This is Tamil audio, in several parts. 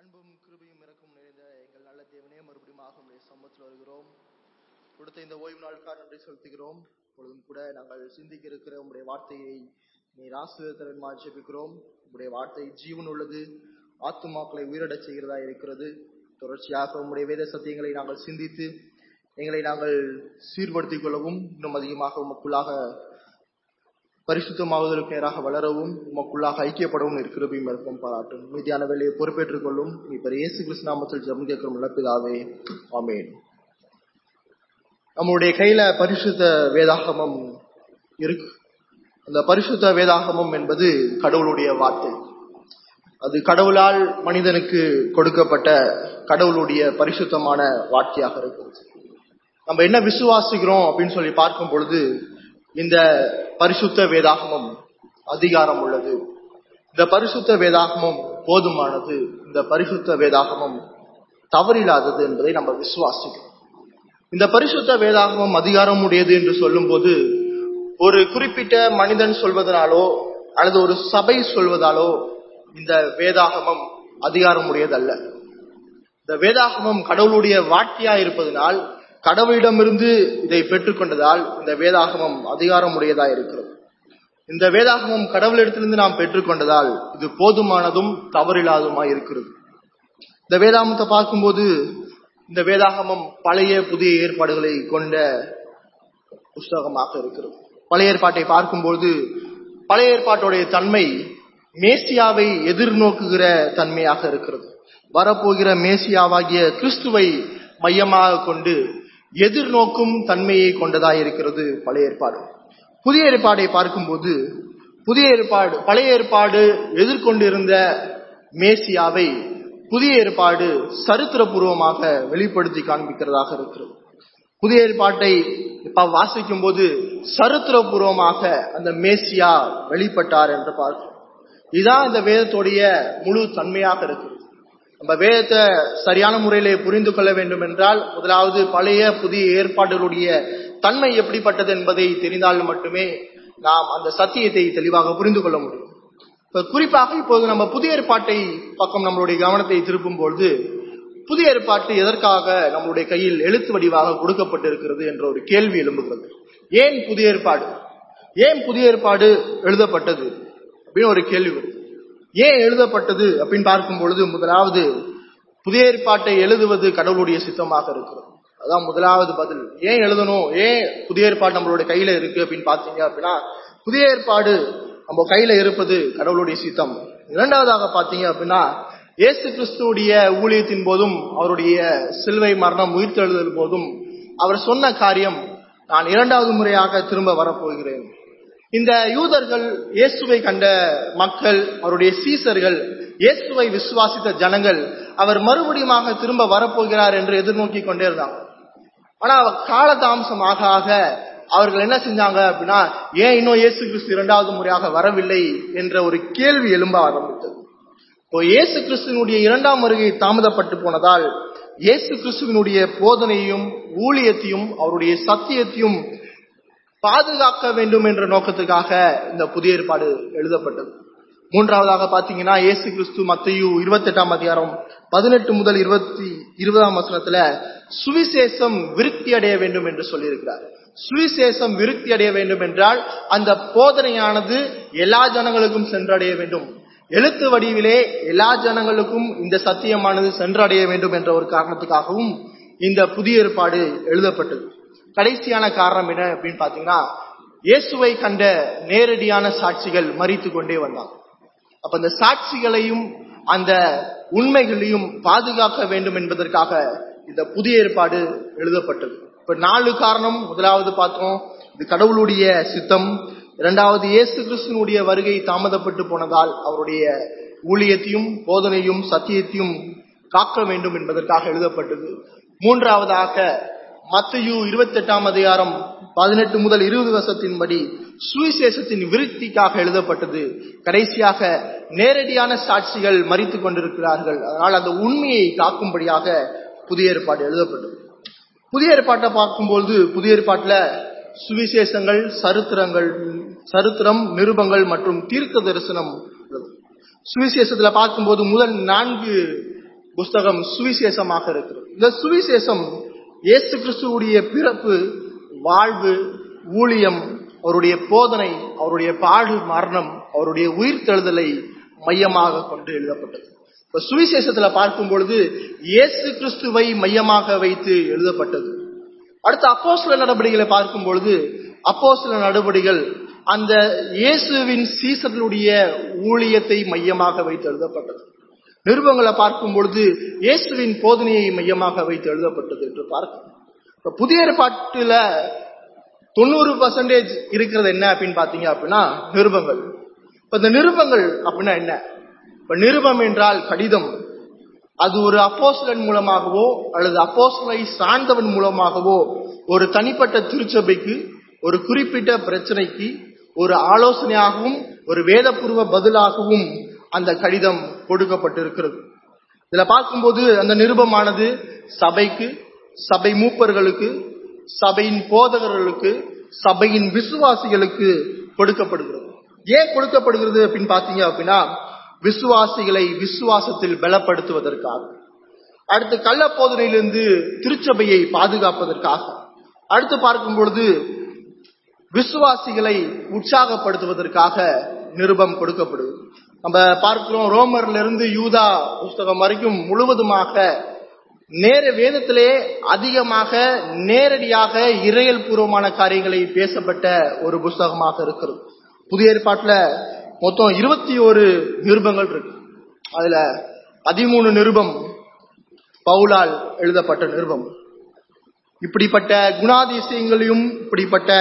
அன்பும் கிருபையும் இறக்கும் நிறைந்த எங்கள் நல்ல தேவனே மறுபடியும் உடைய சமூகத்தில் வருகிறோம் கொடுத்த இந்த ஓய்வு நாளுக்காக நன்றி செலுத்துகிறோம் இப்பொழுதும் கூட நாங்கள் சிந்திக்க இருக்கிற உங்களுடைய வார்த்தையை நீர் ஆசிரியர் ஜெபிக்கிறோம் உங்களுடைய வார்த்தை ஜீவன் உள்ளது ஆத்துமாக்களை உயிரிடச் செய்கிறதா இருக்கிறது தொடர்ச்சியாக உங்களுடைய வேத சத்தியங்களை நாங்கள் சிந்தித்து எங்களை நாங்கள் சீர்படுத்திக் கொள்ளவும் இன்னும் அதிகமாக உமக்குள்ளாக பரிசுத்தமாவதற்கு நேராக வளரவும் உமக்குள்ளாக ஐக்கியப்படவும் இருக்கிறபையும் இருக்கும் பாராட்டும் மீதியான வேலையை பொறுப்பேற்றுக் கொள்ளும் இப்ப இயேசு கிறிஸ்து நாமத்தில் ஜெபம் கேட்கிறோம் இழப்பிதாவே ஆமேன் நம்முடைய கையில பரிசுத்த வேதாகமம் இருக்கு அந்த பரிசுத்த வேதாகமம் என்பது கடவுளுடைய வார்த்தை அது கடவுளால் மனிதனுக்கு கொடுக்கப்பட்ட கடவுளுடைய பரிசுத்தமான வார்த்தையாக இருக்கிறது நம்ம என்ன விசுவாசிக்கிறோம் அப்படின்னு சொல்லி பார்க்கும் பொழுது இந்த பரிசுத்த வேதாகமம் அதிகாரம் உள்ளது இந்த பரிசுத்த வேதாகமம் போதுமானது இந்த பரிசுத்த வேதாகமம் தவறில்லாதது என்பதை நம்ம விசுவாசிக்கிறோம் இந்த பரிசுத்த வேதாகமம் அதிகாரம் உடையது என்று சொல்லும் போது ஒரு குறிப்பிட்ட மனிதன் சொல்வதனாலோ அல்லது ஒரு சபை சொல்வதாலோ இந்த வேதாகமம் அதிகாரம் உடையதல்ல இந்த வேதாகமம் கடவுளுடைய வாட்டியா இருப்பதனால் கடவுளிடமிருந்து இதை பெற்றுக்கொண்டதால் இந்த வேதாகமம் அதிகாரம் உடையதா இருக்கிறது இந்த வேதாகமம் கடவுளிடத்திலிருந்து நாம் பெற்றுக்கொண்டதால் இது போதுமானதும் தவறில்லாததுமாய் இருக்கிறது இந்த வேதாகமத்தை பார்க்கும்போது இந்த வேதாகமம் பழைய புதிய ஏற்பாடுகளை கொண்ட புஸ்தகமாக இருக்கிறது பழைய ஏற்பாட்டை பார்க்கும்போது பழைய ஏற்பாட்டுடைய தன்மை மேசியாவை எதிர்நோக்குகிற தன்மையாக இருக்கிறது வரப்போகிற மேசியாவாகிய கிறிஸ்துவை மையமாக கொண்டு எதிர்நோக்கும் தன்மையை கொண்டதாக இருக்கிறது பழைய ஏற்பாடு புதிய ஏற்பாடை பார்க்கும்போது புதிய ஏற்பாடு பழைய ஏற்பாடு எதிர்கொண்டிருந்த மேசியாவை புதிய ஏற்பாடு சரித்திரபூர்வமாக வெளிப்படுத்தி காண்பிக்கிறதாக இருக்கிறது புதிய ஏற்பாட்டை இப்ப வாசிக்கும் போது சரித்திரபூர்வமாக அந்த மேசியா வெளிப்பட்டார் என்று பார்க்கிறோம் இதுதான் இந்த வேதத்துடைய முழு தன்மையாக இருக்கிறது நம்ம வேதத்தை சரியான முறையிலே புரிந்து கொள்ள வேண்டும் என்றால் முதலாவது பழைய புதிய ஏற்பாடுகளுடைய தன்மை எப்படிப்பட்டது என்பதை தெரிந்தால் மட்டுமே நாம் அந்த சத்தியத்தை தெளிவாக புரிந்து கொள்ள முடியும் இப்ப குறிப்பாக இப்போது நம்ம புதிய ஏற்பாட்டை பக்கம் நம்மளுடைய கவனத்தை திருப்பும் பொழுது புதிய ஏற்பாட்டு எதற்காக நம்மளுடைய கையில் எழுத்து வடிவாக கொடுக்கப்பட்டிருக்கிறது என்ற ஒரு கேள்வி எழும்புகிறது ஏன் புதிய ஏற்பாடு ஏன் புதிய ஏற்பாடு எழுதப்பட்டது அப்படின்னு ஒரு கேள்வி வருது ஏன் எழுதப்பட்டது அப்படின்னு பார்க்கும் பொழுது முதலாவது புதிய ஏற்பாட்டை எழுதுவது கடவுளுடைய சித்தமாக இருக்கிறது அதான் முதலாவது பதில் ஏன் எழுதணும் ஏன் புதிய ஏற்பாடு நம்மளுடைய கையில இருக்கு அப்படின்னு பாத்தீங்க அப்படின்னா புதிய ஏற்பாடு நம்ம கையில இருப்பது கடவுளுடைய சித்தம் இரண்டாவதாக பாத்தீங்க அப்படின்னா இயேசு கிறிஸ்துடைய ஊழியத்தின் போதும் அவருடைய சிலுவை மரணம் உயிர்த்தெழுதல் போதும் அவர் சொன்ன காரியம் நான் இரண்டாவது முறையாக திரும்ப வரப்போகிறேன் இந்த யூதர்கள் இயேசுவை கண்ட மக்கள் அவருடைய சீசர்கள் இயேசுவை விசுவாசித்த ஜனங்கள் அவர் மறுபடியுமாக திரும்ப வரப்போகிறார் என்று எதிர்நோக்கி கொண்டே இருந்தாங்க ஆனா காலதாமசம் ஆக ஆக அவர்கள் என்ன செஞ்சாங்க அப்படின்னா ஏன் இன்னும் இயேசு கிறிஸ்து இரண்டாவது முறையாக வரவில்லை என்ற ஒரு கேள்வி எழும்ப ஆரம்பித்தது இப்போ இயேசு கிறிஸ்துவனுடைய இரண்டாம் வருகை தாமதப்பட்டு போனதால் இயேசு கிறிஸ்துவனுடைய போதனையும் ஊழியத்தையும் அவருடைய சத்தியத்தையும் பாதுகாக்க வேண்டும் என்ற நோக்கத்துக்காக இந்த புதிய ஏற்பாடு எழுதப்பட்டது மூன்றாவதாக பாத்தீங்கன்னா இயேசு கிறிஸ்து மத்தையு இருபத்தி எட்டாம் அதிகாரம் பதினெட்டு முதல் இருபத்தி இருபதாம் வசனத்துல சுவிசேஷம் விருத்தி அடைய வேண்டும் என்று சொல்லியிருக்கிறார் சுவிசேஷம் விருத்தி அடைய வேண்டும் என்றால் அந்த போதனையானது எல்லா ஜனங்களுக்கும் சென்றடைய வேண்டும் எழுத்து வடிவிலே எல்லா ஜனங்களுக்கும் இந்த சத்தியமானது சென்றடைய வேண்டும் என்ற ஒரு காரணத்துக்காகவும் இந்த புதிய ஏற்பாடு எழுதப்பட்டது கடைசியான காரணம் என்ன அப்படின்னு பாத்தீங்கன்னா இயேசுவை கண்ட நேரடியான சாட்சிகள் மறித்து கொண்டே வந்தாங்க அப்ப அந்த சாட்சிகளையும் அந்த உண்மைகளையும் பாதுகாக்க வேண்டும் என்பதற்காக இந்த புதிய ஏற்பாடு எழுதப்பட்டது இப்ப நாலு காரணம் முதலாவது பார்த்தோம் இது கடவுளுடைய சித்தம் இரண்டாவது இயேசு கிறிஸ்துனுடைய வருகை தாமதப்பட்டு போனதால் அவருடைய ஊழியத்தையும் போதனையும் சத்தியத்தையும் காக்க வேண்டும் என்பதற்காக எழுதப்பட்டது மூன்றாவதாக மத்தையு இருபத்தி எட்டாம் அதிகாரம் பதினெட்டு முதல் இருபது வருஷத்தின்படி சுவிசேஷத்தின் விருத்திக்காக எழுதப்பட்டது கடைசியாக நேரடியான சாட்சிகள் மறித்து கொண்டிருக்கிறார்கள் அதனால் அந்த உண்மையை காக்கும்படியாக புதிய ஏற்பாடு எழுதப்பட்டது புதிய ஏற்பாட்டை பார்க்கும்போது புதிய ஏற்பாட்டுல சுவிசேஷங்கள் சரித்திரங்கள் சரித்திரம் நிருபங்கள் மற்றும் தீர்க்க தரிசனம் உள்ளது சுவிசேஷத்துல பார்க்கும்போது முதல் நான்கு புஸ்தகம் சுவிசேஷமாக இருக்கிறது இந்த சுவிசேஷம் இயேசு கிறிஸ்துவுடைய பிறப்பு வாழ்வு ஊழியம் அவருடைய போதனை அவருடைய பாடு மரணம் அவருடைய உயிர் தெழுதலை மையமாக கொண்டு எழுதப்பட்டது இப்ப சுவிசேஷத்துல பார்க்கும் பொழுது இயேசு கிறிஸ்துவை மையமாக வைத்து எழுதப்பட்டது அடுத்து அப்போஸ்தல நடவடிக்கைகளை பார்க்கும் பொழுது அப்போஸ்தல நடவடிக்கைகள் அந்த இயேசுவின் சீசர்களுடைய ஊழியத்தை மையமாக வைத்து எழுதப்பட்டது நிருபங்களை பார்க்கும் பொழுது இயேசுவின் போதனையை மையமாக வைத்து எழுதப்பட்டது என்று பார்க்கணும் இப்ப புதிய ஏற்பாட்டுல தொண்ணூறு பர்சன்டேஜ் இருக்கிறது என்ன அப்படின்னு பாத்தீங்க அப்படின்னா நிருபங்கள் இப்ப இந்த நிருபங்கள் அப்படின்னா என்ன இப்ப நிருபம் என்றால் கடிதம் அது ஒரு அப்போஸ்தலன் மூலமாகவோ அல்லது அப்போஸ்தலை சார்ந்தவன் மூலமாகவோ ஒரு தனிப்பட்ட திருச்சபைக்கு ஒரு குறிப்பிட்ட பிரச்சனைக்கு ஒரு ஆலோசனையாகவும் ஒரு வேதபூர்வ பதிலாகவும் அந்த கடிதம் கொடுக்கப்பட்டிருக்கிறது இதுல பார்க்கும்போது அந்த நிருபமானது சபைக்கு சபை மூப்பர்களுக்கு சபையின் போதகர்களுக்கு சபையின் விசுவாசிகளுக்கு கொடுக்கப்படுகிறது ஏன் கொடுக்கப்படுகிறது அப்படின்னு பாத்தீங்க அப்படின்னா விசுவாசிகளை விசுவாசத்தில் பலப்படுத்துவதற்காக அடுத்து கள்ள போதனையிலிருந்து திருச்சபையை பாதுகாப்பதற்காக அடுத்து பார்க்கும் பொழுது விசுவாசிகளை உற்சாகப்படுத்துவதற்காக நிருபம் கொடுக்கப்படுது நம்ம பார்க்கிறோம் ரோமர்ல இருந்து யூதா புஸ்தகம் வரைக்கும் முழுவதுமாக நேர வேதத்திலே அதிகமாக நேரடியாக இறையல் பூர்வமான காரியங்களை பேசப்பட்ட ஒரு புஸ்தகமாக இருக்கிறது புதிய ஏற்பாட்டுல மொத்தம் இருபத்தி ஒரு நிருபங்கள் இருக்கு அதுல பதிமூணு நிருபம் பவுலால் எழுதப்பட்ட நிருபம் இப்படிப்பட்ட குணாதிசயங்களையும் இப்படிப்பட்ட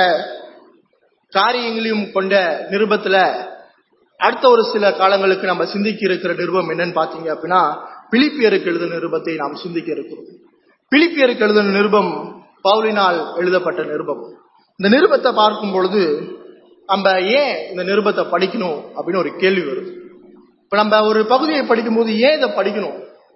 காரியங்களையும் கொண்ட நிருபத்துல அடுத்த ஒரு சில காலங்களுக்கு நம்ம சிந்திக்க இருக்கிற நிருபம் என்னன்னு பாத்தீங்க அப்படின்னா பிலிப்பியருக்கு எழுதின நிருபத்தை நாம் சிந்திக்க இருக்கிறோம் பிலிப்பியருக்கு எழுதின நிருபம் பவுலினால் எழுதப்பட்ட நிருபம் இந்த நிருபத்தை பார்க்கும் பொழுது நம்ம ஏன் இந்த நிருபத்தை படிக்கணும் அப்படின்னு ஒரு கேள்வி வருது இப்ப நம்ம ஒரு பகுதியை படிக்கும் போது ஏன் இதை படிக்கணும்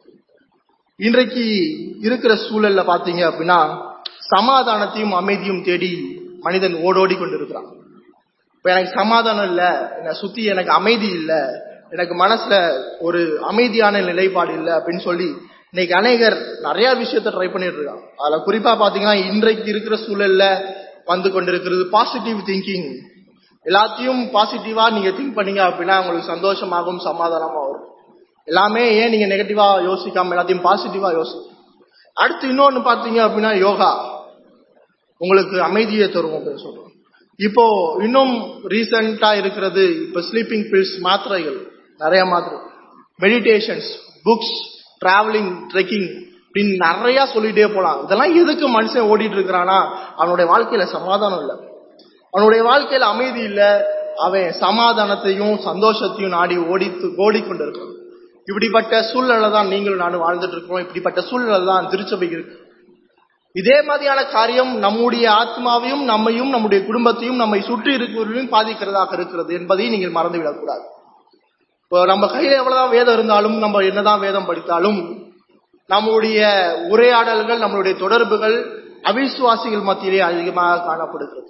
இன்றைக்கு இருக்கிற சூழல்ல பாத்தீங்க அப்படின்னா சமாதானத்தையும் அமைதியும் தேடி மனிதன் ஓடோடி கொண்டிருக்கிறான் இப்ப எனக்கு சமாதானம் இல்ல என்னை சுத்தி எனக்கு அமைதி இல்ல எனக்கு மனசுல ஒரு அமைதியான நிலைப்பாடு இல்ல அப்படின்னு சொல்லி இன்னைக்கு அநேகர் நிறைய விஷயத்த ட்ரை பண்ணிட்டு இருக்காங்க அதுல குறிப்பா பாத்தீங்கன்னா இன்றைக்கு இருக்கிற சூழல்ல வந்து கொண்டிருக்கிறது பாசிட்டிவ் திங்கிங் எல்லாத்தையும் பாசிட்டிவா நீங்க திங்க் பண்ணீங்க அப்படின்னா உங்களுக்கு சந்தோஷமாகவும் சமாதானமா வரும் எல்லாமே ஏன் நீங்க நெகட்டிவா யோசிக்காம எல்லாத்தையும் பாசிட்டிவா யோசிக்க அடுத்து இன்னொன்னு பாத்தீங்க அப்படின்னா யோகா உங்களுக்கு அமைதியை தரும் அப்படின்னு சொல்றோம் இப்போ இன்னும் ரீசெண்டா இருக்கிறது இப்ப ஸ்லீப்பிங் பில்ஸ் மாத்திரைகள் நிறைய மாத்திரை மெடிடேஷன்ஸ் புக்ஸ் டிராவலிங் ட்ரெக்கிங் அப்படின்னு நிறைய சொல்லிட்டே போலாம் இதெல்லாம் எதுக்கு மனுஷன் ஓடிட்டு இருக்கிறானா அவனுடைய வாழ்க்கையில சமாதானம் இல்லை அவனுடைய வாழ்க்கையில அமைதி இல்ல அவன் சமாதானத்தையும் சந்தோஷத்தையும் நாடி ஓடித்து ஓடிக்கொண்டிருக்கான் இப்படிப்பட்ட சூழ்நிலை தான் நீங்களும் நானும் வாழ்ந்துட்டு இருக்கோம் இப்படிப்பட்ட சூழ்நிலை தான் திருச்சபை இருக்கு இதே மாதிரியான காரியம் நம்முடைய ஆத்மாவையும் நம்மையும் நம்முடைய குடும்பத்தையும் நம்மை சுற்றி இருக்கிறவர்களையும் பாதிக்கிறதாக இருக்கிறது என்பதை நீங்கள் மறந்துவிடக்கூடாது இப்போ நம்ம கையில எவ்வளவுதான் வேதம் இருந்தாலும் நம்ம என்னதான் வேதம் படித்தாலும் நம்முடைய உரையாடல்கள் நம்மளுடைய தொடர்புகள் அவிசுவாசிகள் மத்தியிலே அதிகமாக காணப்படுகிறது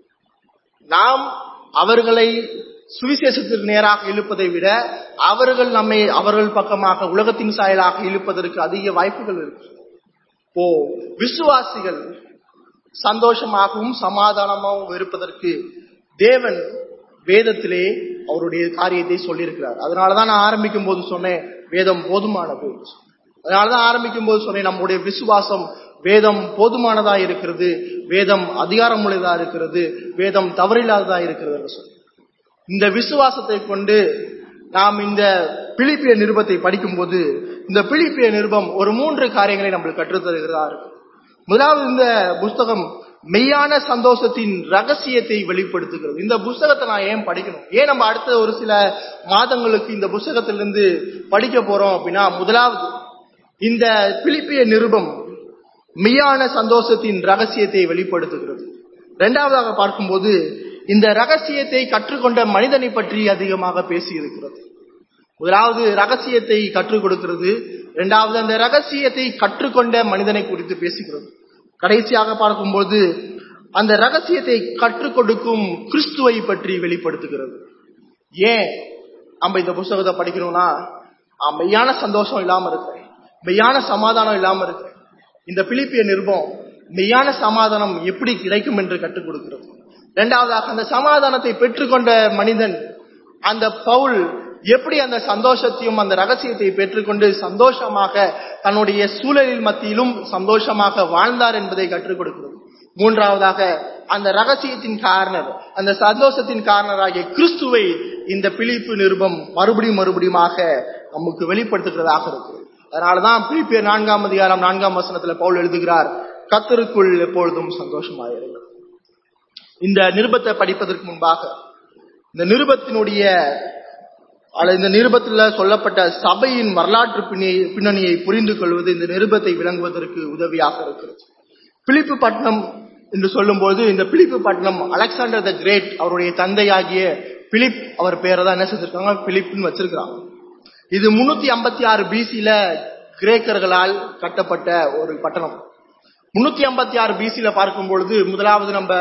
நாம் அவர்களை சுவிசேஷத்திற்கு நேராக இழுப்பதை விட அவர்கள் நம்மை அவர்கள் பக்கமாக உலகத்தின் சாயலாக இழுப்பதற்கு அதிக வாய்ப்புகள் இருக்கு ஓ விசுவாசிகள் சந்தோஷமாகவும் சமாதானமாகவும் இருப்பதற்கு தேவன் வேதத்திலே அவருடைய காரியத்தை சொல்லியிருக்கிறார் அதனாலதான் நான் ஆரம்பிக்கும் போது சொன்னேன் வேதம் போதுமானது அதனாலதான் ஆரம்பிக்கும் போது சொன்னேன் நம்முடைய விசுவாசம் வேதம் போதுமானதா இருக்கிறது வேதம் அதிகாரமுள்ளதா இருக்கிறது வேதம் தவறில்லாததா இருக்கிறது என்று சொல்லி இந்த விசுவாசத்தை கொண்டு நாம் இந்த பிலிப்பிய நிருபத்தை படிக்கும்போது இந்த பிலிப்பிய நிருபம் ஒரு மூன்று காரியங்களை நம்மளுக்கு கற்றுத்தருகிறதா இருக்கு முதலாவது இந்த புஸ்தகம் மெய்யான சந்தோஷத்தின் ரகசியத்தை வெளிப்படுத்துகிறது இந்த புஸ்தகத்தை நான் ஏன் படிக்கணும் ஏன் நம்ம அடுத்த ஒரு சில மாதங்களுக்கு இந்த புஸ்தகத்திலிருந்து படிக்க போறோம் அப்படின்னா முதலாவது இந்த பிலிப்பிய நிருபம் மெய்யான சந்தோஷத்தின் ரகசியத்தை வெளிப்படுத்துகிறது இரண்டாவதாக பார்க்கும்போது இந்த ரகசியத்தை கற்றுக்கொண்ட மனிதனை பற்றி அதிகமாக பேசி இருக்கிறது முதலாவது ரகசியத்தை கற்றுக் கொடுக்கிறது இரண்டாவது அந்த ரகசியத்தை கற்றுக்கொண்ட மனிதனை குறித்து பேசுகிறது கடைசியாக பார்க்கும்போது அந்த ரகசியத்தை கற்றுக் கொடுக்கும் கிறிஸ்துவை பற்றி வெளிப்படுத்துகிறது ஏன் நம்ம இந்த புஸ்தகத்தை படிக்கணும்னா மெய்யான சந்தோஷம் இல்லாம இருக்கிறேன் மெய்யான சமாதானம் இல்லாம இருக்கு இந்த பிலிப்பிய நிருபம் மெய்யான சமாதானம் எப்படி கிடைக்கும் என்று கற்றுக் கொடுக்கிறது இரண்டாவதாக அந்த சமாதானத்தை பெற்றுக்கொண்ட மனிதன் அந்த பவுல் எப்படி அந்த சந்தோஷத்தையும் அந்த ரகசியத்தை பெற்றுக்கொண்டு சந்தோஷமாக தன்னுடைய சூழலில் மத்தியிலும் சந்தோஷமாக வாழ்ந்தார் என்பதை கற்றுக் கொடுக்கிறது மூன்றாவதாக அந்த ரகசியத்தின் காரணர் அந்த சந்தோஷத்தின் காரணராகிய கிறிஸ்துவை இந்த பிலிப்பு நிருபம் மறுபடியும் மறுபடியுமாக நமக்கு வெளிப்படுத்துகிறதாக இருக்கு அதனாலதான் பிலிப்பியர் நான்காம் அதிகாரம் நான்காம் வசனத்துல பவுல் எழுதுகிறார் கத்தருக்குள் எப்பொழுதும் சந்தோஷமாயிருங்கள் இந்த நிருபத்தை படிப்பதற்கு முன்பாக இந்த நிருபத்தினுடைய அல்லது இந்த நிருபத்துல சொல்லப்பட்ட சபையின் வரலாற்று பின்னி- பின்னணியை புரிந்து கொள்வது இந்த நிருபத்தை விளங்குவதற்கு உதவியாக இருக்கிறது பிலிப்பு பட்டணம் என்று சொல்லும்போது இந்த பிலிப்பு பட்டணம் அலெக்சாண்டர் த கிரேட் அவருடைய தந்தையாகிய பிலிப் அவர் பேரை தான் என்ன செஞ்சிருக்காங்க பிலிப்னு வச்சிருக்கிறாங்க இது முன்னூத்தி ஐம்பத்தி ஆறு பிசில கிரேக்கர்களால் கட்டப்பட்ட ஒரு பட்டணம் முன்னூத்தி ஐம்பத்தி ஆறு பிசில பார்க்கும் பொழுது முதலாவது நம்ம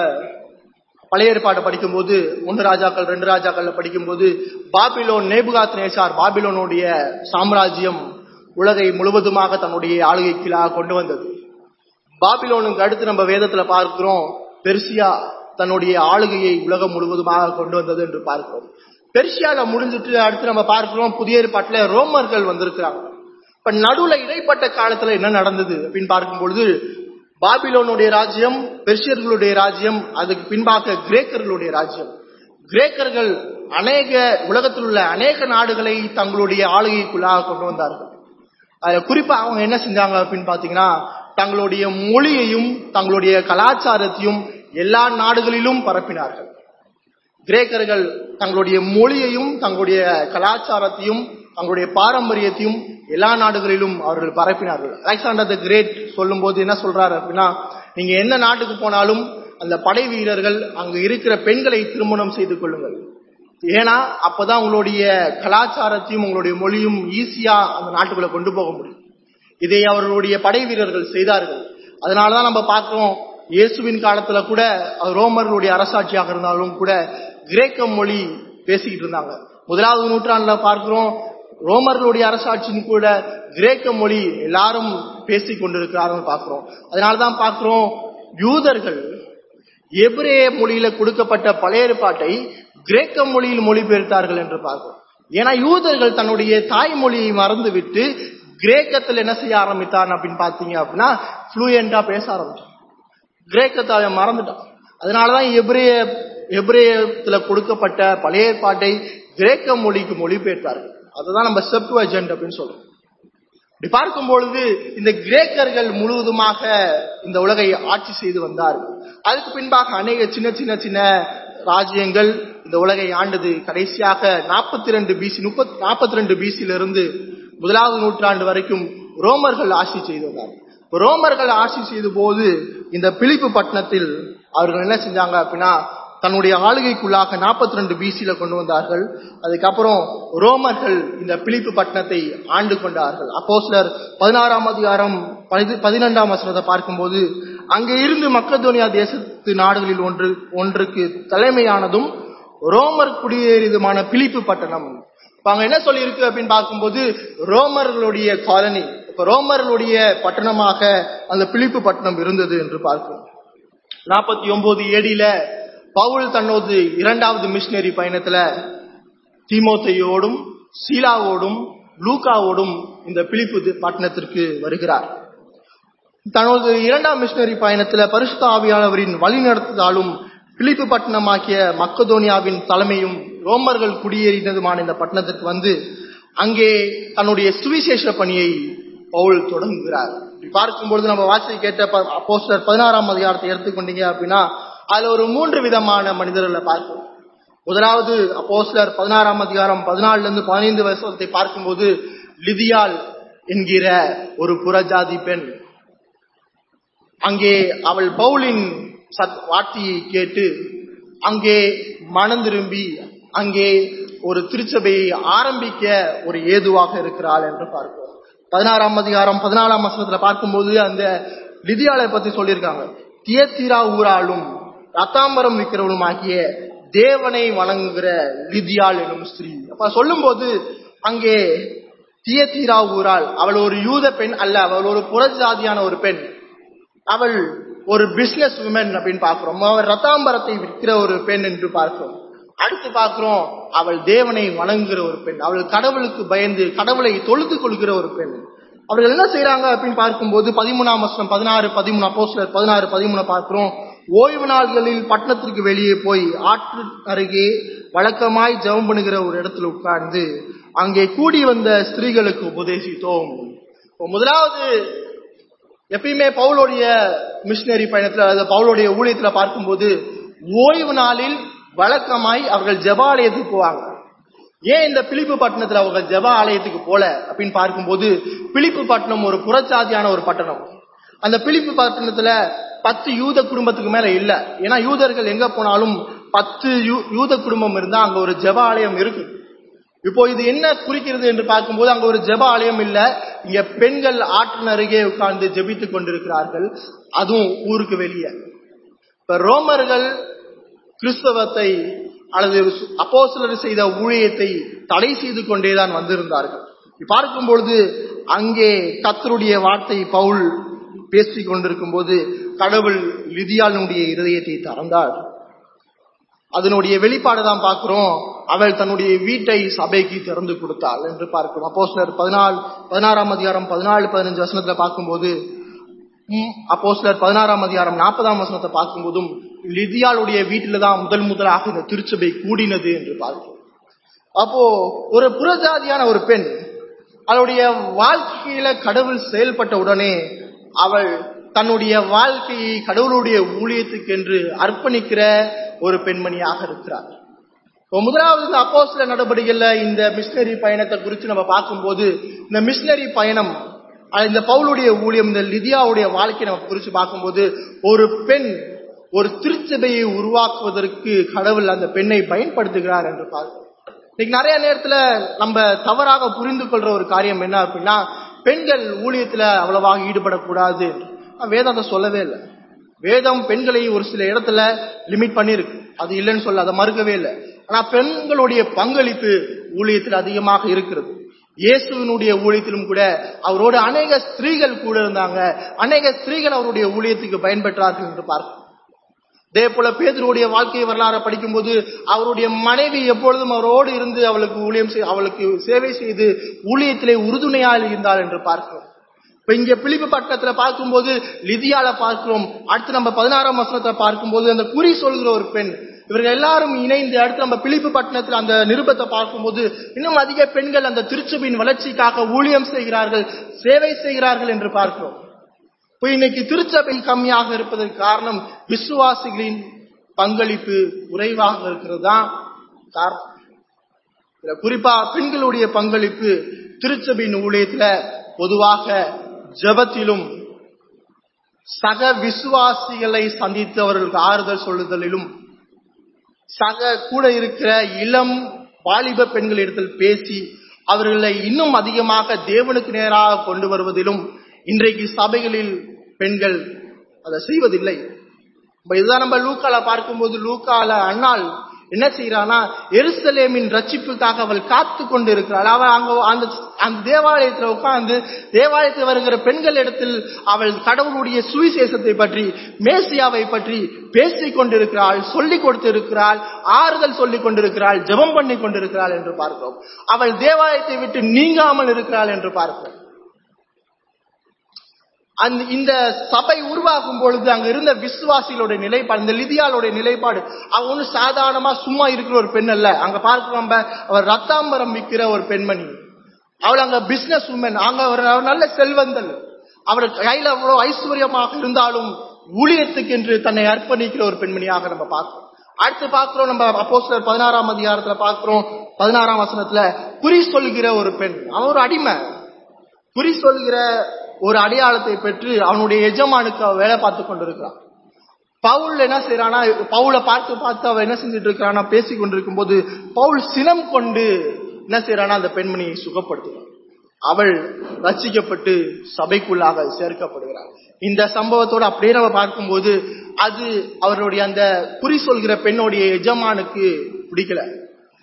பழைய ஏற்பாடு படிக்கும்போது ஒன்று ராஜாக்கள் ரெண்டு ராஜாக்கள்ல படிக்கும்போது பாபிலோன் நேபுகாத் நேசார் பாபிலோனுடைய சாம்ராஜ்யம் உலகை முழுவதுமாக தன்னுடைய ஆளுகைக்கீழாக கொண்டு வந்தது பாபிலோனுக்கு அடுத்து நம்ம வேதத்துல பார்க்கிறோம் பெர்சியா தன்னுடைய ஆளுகையை உலகம் முழுவதுமாக கொண்டு வந்தது என்று பார்க்கிறோம் பெர்சியால முடிஞ்சிட்டு அடுத்து நம்ம பார்க்கிறோம் புதிய ஏற்பாட்டுல ரோமர்கள் வந்திருக்கிறாங்க இப்ப நடுவுல இடைப்பட்ட காலத்துல என்ன நடந்தது அப்படின்னு பார்க்கும் பொழுது பாபிலோனுடைய ராஜ்யம் பெர்சியர்களுடைய ராஜ்யம் அதுக்கு பின்பாக கிரேக்கர்களுடைய ராஜ்யம் கிரேக்கர்கள் அநேக உலகத்தில் உள்ள அநேக நாடுகளை தங்களுடைய ஆளுகைக்குள்ளாக கொண்டு வந்தார்கள் அதுல குறிப்பா அவங்க என்ன செஞ்சாங்க அப்படின்னு பாத்தீங்கன்னா தங்களுடைய மொழியையும் தங்களுடைய கலாச்சாரத்தையும் எல்லா நாடுகளிலும் பரப்பினார்கள் கிரேக்கர்கள் தங்களுடைய மொழியையும் தங்களுடைய கலாச்சாரத்தையும் தங்களுடைய பாரம்பரியத்தையும் எல்லா நாடுகளிலும் அவர்கள் பரப்பினார்கள் அலெக்சாண்டர் த கிரேட் சொல்லும்போது என்ன சொல்றாரு அப்படின்னா நீங்க என்ன நாட்டுக்கு போனாலும் அந்த படை வீரர்கள் அங்கு இருக்கிற பெண்களை திருமணம் செய்து கொள்ளுங்கள் ஏன்னா அப்பதான் உங்களுடைய கலாச்சாரத்தையும் உங்களுடைய மொழியும் ஈஸியா அந்த நாட்டுக்குள்ள கொண்டு போக முடியும் இதை அவர்களுடைய படை வீரர்கள் செய்தார்கள் அதனாலதான் நம்ம பார்க்கிறோம் இயேசுவின் காலத்துல கூட அது ரோமர்களுடைய அரசாட்சியாக இருந்தாலும் கூட கிரேக்க மொழி பேசிக்கிட்டு இருந்தாங்க முதலாவது நூற்றாண்டுல பார்க்கிறோம் ரோமர்களுடைய அரசாட்சியின் கூட கிரேக்க மொழி எல்லாரும் பேசிக் கொண்டிருக்கிறார்கள் பார்க்கிறோம் அதனாலதான் பார்க்கிறோம் யூதர்கள் எபிரேய மொழியில கொடுக்கப்பட்ட பழைய ஏற்பாட்டை கிரேக்க மொழியில் மொழிபெயர்த்தார்கள் என்று பார்க்கிறோம் ஏன்னா யூதர்கள் தன்னுடைய தாய்மொழியை மறந்துவிட்டு கிரேக்கத்தில் என்ன செய்ய ஆரம்பித்தார் அப்படின்னு பாத்தீங்க அப்படின்னா ஃப்ளூயண்டா பேச ஆரம்பிச்சான் கிரேக்கத்தை அவன் மறந்துட்டான் அதனாலதான் எபிரேய எபிரேயத்துல கொடுக்கப்பட்ட பழைய ஏற்பாட்டை கிரேக்க மொழிக்கு மொழிபெயர்த்தார்கள் அதுதான் நம்ம செப்டுவஜென்ட் அப்படின்னு சொல்றோம் இப்படி பார்க்கும் பொழுது இந்த கிரேக்கர்கள் முழுவதுமாக இந்த உலகை ஆட்சி செய்து வந்தார்கள் அதுக்கு பின்பாக அநேக சின்ன சின்ன சின்ன ராஜ்யங்கள் இந்த உலகை ஆண்டது கடைசியாக நாற்பத்தி ரெண்டு பிசி முப்பத்தி நாற்பத்தி ரெண்டு பிசில இருந்து முதலாவது நூற்றாண்டு வரைக்கும் ரோமர்கள் ஆட்சி செய்து வந்தார்கள் இப்ப ரோமர்கள் ஆட்சி செய்த போது இந்த பிலிப்பு பட்டணத்தில் அவர்கள் என்ன செஞ்சாங்க அப்படின்னா தன்னுடைய ஆளுகைக்குள்ளாக நாற்பத்தி ரெண்டு பிசில கொண்டு வந்தார்கள் அதுக்கப்புறம் ரோமர்கள் இந்த பிலிப்பு பட்டணத்தை ஆண்டு கொண்டார்கள் அப்போ சிலர் பதினாறாம் அதிகாரம் பதி- பதினெண்டாம் வசனத்தை பார்க்கும்போது அங்கே இருந்து மக்கதோனியா தேசத்து நாடுகளில் ஒன்று ஒன்றுக்கு தலைமையானதும் ரோமர் குடியேறியதுமான பிலிப்பு பட்டணம் இப்ப அங்க என்ன சொல்லி இருக்கு அப்படின்னு பார்க்கும்போது ரோமர்களுடைய காலனி இப்ப ரோமர்களுடைய பட்டணமாக அந்த பிலிப்பு பட்டணம் இருந்தது என்று பார்க்கிறோம் நாற்பத்தி ஒன்பது ஏடியில பவுல் தன்னோடு இரண்டாவது மிஷினரி பயணத்துல தீமோத்தேயோடும் சீலாவோடும் லூகாவோடும் இந்த பிலிப்பு தி- பட்டணத்திற்கு வருகிறார் தனது இரண்டாம் மிஷினரி பயணத்துல பரிசுத்த ஆவியானவரின் வழிநடத்துதலும் பிலிப்பு பட்டணமாக்கிய மக்கதோனியாவின் தலைமையும் ரோமர்கள் குடியேறினதுமான இந்த பட்டணத்திற்கு வந்து அங்கே தன்னுடைய சுவிசேஷ பணியை பவுல் தொடங்குகிறார் இப்படி பார்க்கும்பொழுது நம்ம வாசியை கேட்ட அப்போஸ்தலர் பதினாறாம் அதிகாரத்தை எடுத்துக்கொண்டீங்க அப்படின்னா அதுல ஒரு மூன்று விதமான மனிதர்களை பார்க்கிறோம் முதலாவது அப்போஸ்தலர் பதினாறாம் அதிகாரம் பதினாலுல இருந்து பதினைந்து வருஷத்தை பார்க்கும்போது லிதியால் என்கிற ஒரு புறஜாதி பெண் அங்கே அவள் பவுலின் சத் வார்த்தையை கேட்டு அங்கே மனம் திரும்பி அங்கே ஒரு திருச்சபையை ஆரம்பிக்க ஒரு ஏதுவாக இருக்கிறாள் என்று பார்க்கிறோம் பதினாறாம் அதிகாரம் பதினாலாம் வசனத்துல பார்க்கும்போது அந்த லிதியாளை பத்தி சொல்லியிருக்காங்க தியத்திரா ஊராலும் ரத்தாம்பரம் விற்கிறவளும் ஆகிய தேவனை வணங்குகிற லிதியாள் எனும் ஸ்திரீ அப்ப சொல்லும்போது அங்கே தியத்தீரா ஊரால் அவள் ஒரு யூத பெண் அல்ல அவள் ஒரு புறஜாதியான ஒரு பெண் அவள் ஒரு பிசினஸ் உமன் அப்படின்னு பார்க்கிறோம் அவள் ரத்தாம்பரத்தை விற்கிற ஒரு பெண் என்று பார்க்கிறோம் அடுத்து பார்க்கிறோம் அவள் தேவனை வணங்குகிற ஒரு பெண் அவள் கடவுளுக்கு பயந்து கடவுளை தொழுது கொள்கிற ஒரு பெண் அவர்கள் என்ன செய்யறாங்க அப்படின்னு பார்க்கும்போது பதிமூணாம் வருஷம் பதினாறு பதிமூணு அப்போஸ்லர் பதினாறு பதிமூணு பார்க்கிறோம் ஓய்வு நாள்களில் பட்டணத்திற்கு வெளியே போய் ஆற்று அருகே வழக்கமாய் ஜெபம் பண்ணுகிற ஒரு இடத்துல உட்கார்ந்து அங்கே கூடி வந்த ஸ்திரீகளுக்கு உபதேசித்தோம் இப்போ முதலாவது எப்பயுமே பவுலுடைய மிஷினரி பயணத்துல அதாவது பவுலுடைய ஊழியத்துல பார்க்கும்போது ஓய்வு நாளில் வழக்கமாய் அவர்கள் ஜெப ஆலயத்துக்கு போவாங்க ஏன் இந்த பிலிப்பு பட்டணத்துல அவங்க ஜெப ஆலயத்துக்கு போல அப்படின்னு பார்க்கும்போது பிலிப்பு பட்டணம் ஒரு புறச்சாதியான ஒரு பட்டணம் அந்த பிலிப்பு பட்டணத்துல பத்து யூத குடும்பத்துக்கு மேல இல்ல ஏன்னா யூதர்கள் எங்க போனாலும் பத்து யூ- யூத குடும்பம் இருந்தா அங்க ஒரு ஜெப ஆலயம் இருக்கு இப்போ இது என்ன குறிக்கிறது என்று பார்க்கும்போது அங்க ஒரு ஜெப ஆலயம் இல்ல இங்க பெண்கள் ஆற்றின் அருகே உட்கார்ந்து ஜெபித்துக் கொண்டிருக்கிறார்கள் அதுவும் ஊருக்கு வெளியே இப்ப ரோமர்கள் கிறிஸ்தவத்தை அல்லது அப்போஸ்தலர் செய்த ஊழியத்தை தடை செய்து கொண்டேதான் வந்திருந்தார்கள் பார்க்கும் பொழுது அங்கே கத்தருடைய வார்த்தை பவுல் பேசிக் கொண்டிருக்கும் போது கடவுள் லிதியாளுடைய இருதயத்தை திறந்தார் அதனுடைய வெளிப்பாடு தான் பார்க்கிறோம் அவள் தன்னுடைய வீட்டை சபைக்கு திறந்து கொடுத்தாள் என்று பார்க்கிறோம் அப்போஸ்லர் பதினாலு பதினாறாம் அதிகாரம் பதினாலு பதினஞ்சு வசனத்துல பார்க்கும்போது அப்போ சிலர் பதினாறாம் அதிகாரம் நாற்பதாம் வசனத்தை பார்க்கும்போதும் லிதியாளுடைய வீட்டில தான் முதல் முதலாக இந்த திருச்சபை கூடினது என்று பார்க்கிறோம் அப்போ ஒரு புறஜாதியான ஒரு பெண் அவளுடைய வாழ்க்கையில கடவுள் செயல்பட்ட உடனே அவள் தன்னுடைய வாழ்க்கையை கடவுளுடைய ஊழியத்துக்கு என்று அர்ப்பணிக்கிற ஒரு பெண்மணியாக இருக்கிறார் இப்போ முதலாவது இந்த அப்போஸ்தல நடவடிக்கைகள்ல இந்த மிஷினரி பயணத்தை குறித்து நம்ம பார்க்கும்போது இந்த மிஷினரி பயணம் அஹ் இந்த பவுலுடைய ஊழியம் இந்த லிதியாவுடைய வாழ்க்கையை நம்ம குறித்து பார்க்கும்போது ஒரு பெண் ஒரு திருச்சபையை உருவாக்குவதற்கு கடவுள் அந்த பெண்ணை பயன்படுத்துகிறார் என்று பார்க்கிறோம் இன்னைக்கு நிறைய நேரத்துல நம்ம தவறாக புரிந்து கொள்ற ஒரு காரியம் என்ன அப்படின்னா பெண்கள் ஊழியத்துல அவ்வளவாக ஈடுபடக்கூடாது ஆனா, வேதாந்தம் சொல்லவே இல்லை வேதம் பெண்களை ஒரு சில இடத்துல லிமிட் பண்ணிருக்கு அது இல்லைன்னு சொல்ல அதை மறுக்கவே இல்லை ஆனா பெண்களுடைய பங்களிப்பு ஊழியத்தில் அதிகமாக இருக்கிறது இயேசுவினுடைய ஊழியத்திலும் கூட அவரோடு அநேக ஸ்திரீகள் கூட இருந்தாங்க அநேக ஸ்திரீகள் அவருடைய ஊழியத்துக்கு பயன்பெற்றார்கள் என்று பார்க்கிறோம் அதே போல பேதருடைய வாழ்க்கை வரலாறு படிக்கும்போது அவருடைய மனைவி எப்பொழுதும் அவரோடு இருந்து அவளுக்கு ஊழியம் செய் அவளுக்கு சேவை செய்து ஊழியத்திலே உறுதுணையாக இருந்தாள் என்று பார்க்கிறோம் இப்ப இங்க பிலிப்பு பட்டணத்துல பார்க்கும்போது லிதியால பார்க்கிறோம் அடுத்து நம்ம பதினாறாம் வசனத்தை பார்க்கும்போது அந்த குறி சொல்கிற ஒரு பெண் இவர்கள் எல்லாரும் இணைந்து அடுத்து நம்ம பிலிப்பு பட்டணத்துல அந்த நிருபத்தை பார்க்கும்போது இன்னும் அதிக பெண்கள் அந்த திருச்சபையின் வளர்ச்சிக்காக ஊழியம் செய்கிறார்கள் சேவை செய்கிறார்கள் என்று பார்க்கிறோம் இப்ப இன்னைக்கு திருச்சபை கம்மியாக இருப்பதற்கு காரணம் விசுவாசிகளின் பங்களிப்பு குறைவாக இருக்கிறது தான் காரணம் இதுல குறிப்பா பெண்களுடைய பங்களிப்பு திருச்சபையின் ஊழியத்துல பொதுவாக ஜெபத்திலும் சக விசுவாசிகளை சந்தித்து அவர்களுக்கு ஆறுதல் சொல்லுதலிலும் சக கூட இருக்கிற இளம் வாலிப பெண்களிடத்தில் பேசி அவர்களை இன்னும் அதிகமாக தேவனுக்கு நேராக கொண்டு வருவதிலும் இன்றைக்கு சபைகளில் பெண்கள் அதை செய்வதில்லை இப்ப இதுதான் நம்ம லூக்கால பார்க்கும்போது லூக்கால அண்ணாள் என்ன செய்யறானா எருசலேமின் ரட்சிப்புக்காக அவள் காத்து கொண்டு இருக்கிறாள் அவள் அங்க அந்த அந்த தேவாலயத்துல உட்கார்ந்து தேவாலயத்தில் வருகிற பெண்கள் இடத்தில் அவள் கடவுளுடைய சுவிசேஷத்தை பற்றி மேசியாவை பற்றி பேசிக் கொண்டிருக்கிறாள் சொல்லிக் கொடுத்திருக்கிறாள் ஆறுதல் சொல்லிக் கொண்டிருக்கிறாள் ஜெபம் பண்ணி கொண்டிருக்கிறாள் என்று பார்க்கிறோம் அவள் தேவாலயத்தை விட்டு நீங்காமல் இருக்கிறாள் என்று பார்க்கிறோம் அந்த இந்த சபை உருவாகும் பொழுது அங்க இருந்த விசுவாசிகளுடைய நிலைப்பாடு இந்த லிதியாளுடைய நிலைப்பாடு அவ ஒண்ணு சாதாரணமா சும்மா இருக்கிற ஒரு பெண் அல்ல அங்க பார்க்கிறோம் நம்ம அவர் ரத்தாம்பரம் விற்கிற ஒரு பெண்மணி அவள் அங்க பிசினஸ் உமன் அங்க ஒரு ஒரு நல்ல செல்வந்தல் அவர் கையில அவ்வளவு ஐஸ்வர்யமாக இருந்தாலும் ஊழியத்துக்கு என்று தன்னை அர்ப்பணிக்கிற ஒரு பெண்மணியாக நம்ம பார்க்கிறோம் அடுத்து பார்க்கிறோம் நம்ம அப்போஸ்தலர் பதினாறாம் அதிகாரத்துல பார்க்கிறோம் பதினாறாம் வசனத்துல குறி சொல்கிற ஒரு பெண் அவன் ஒரு அடிமை குறி சொல்கிற ஒரு அடையாளத்தை பெற்று அவனுடைய எஜமானுக்கு அவ வேலை பார்த்து கொண்டிருக்கிறான் பவுல் என்ன செய்யறானா பவுலை பார்த்து பார்த்து அவ என்ன செஞ்சுட்டு இருக்கிறானா பேசி கொண்டிருக்கும் போது பவுல் சினம் கொண்டு என்ன செய்யறானா அந்த பெண்மணியை சுகப்படுத்துகிறான் அவள் ரசிக்கப்பட்டு சபைக்குள்ளாக சேர்க்கப்படுகிறாள் இந்த சம்பவத்தோட அப்படியே நம்ம பார்க்கும்போது அது அவருடைய அந்த குறி சொல்கிற பெண்ணுடைய எஜமானுக்கு பிடிக்கல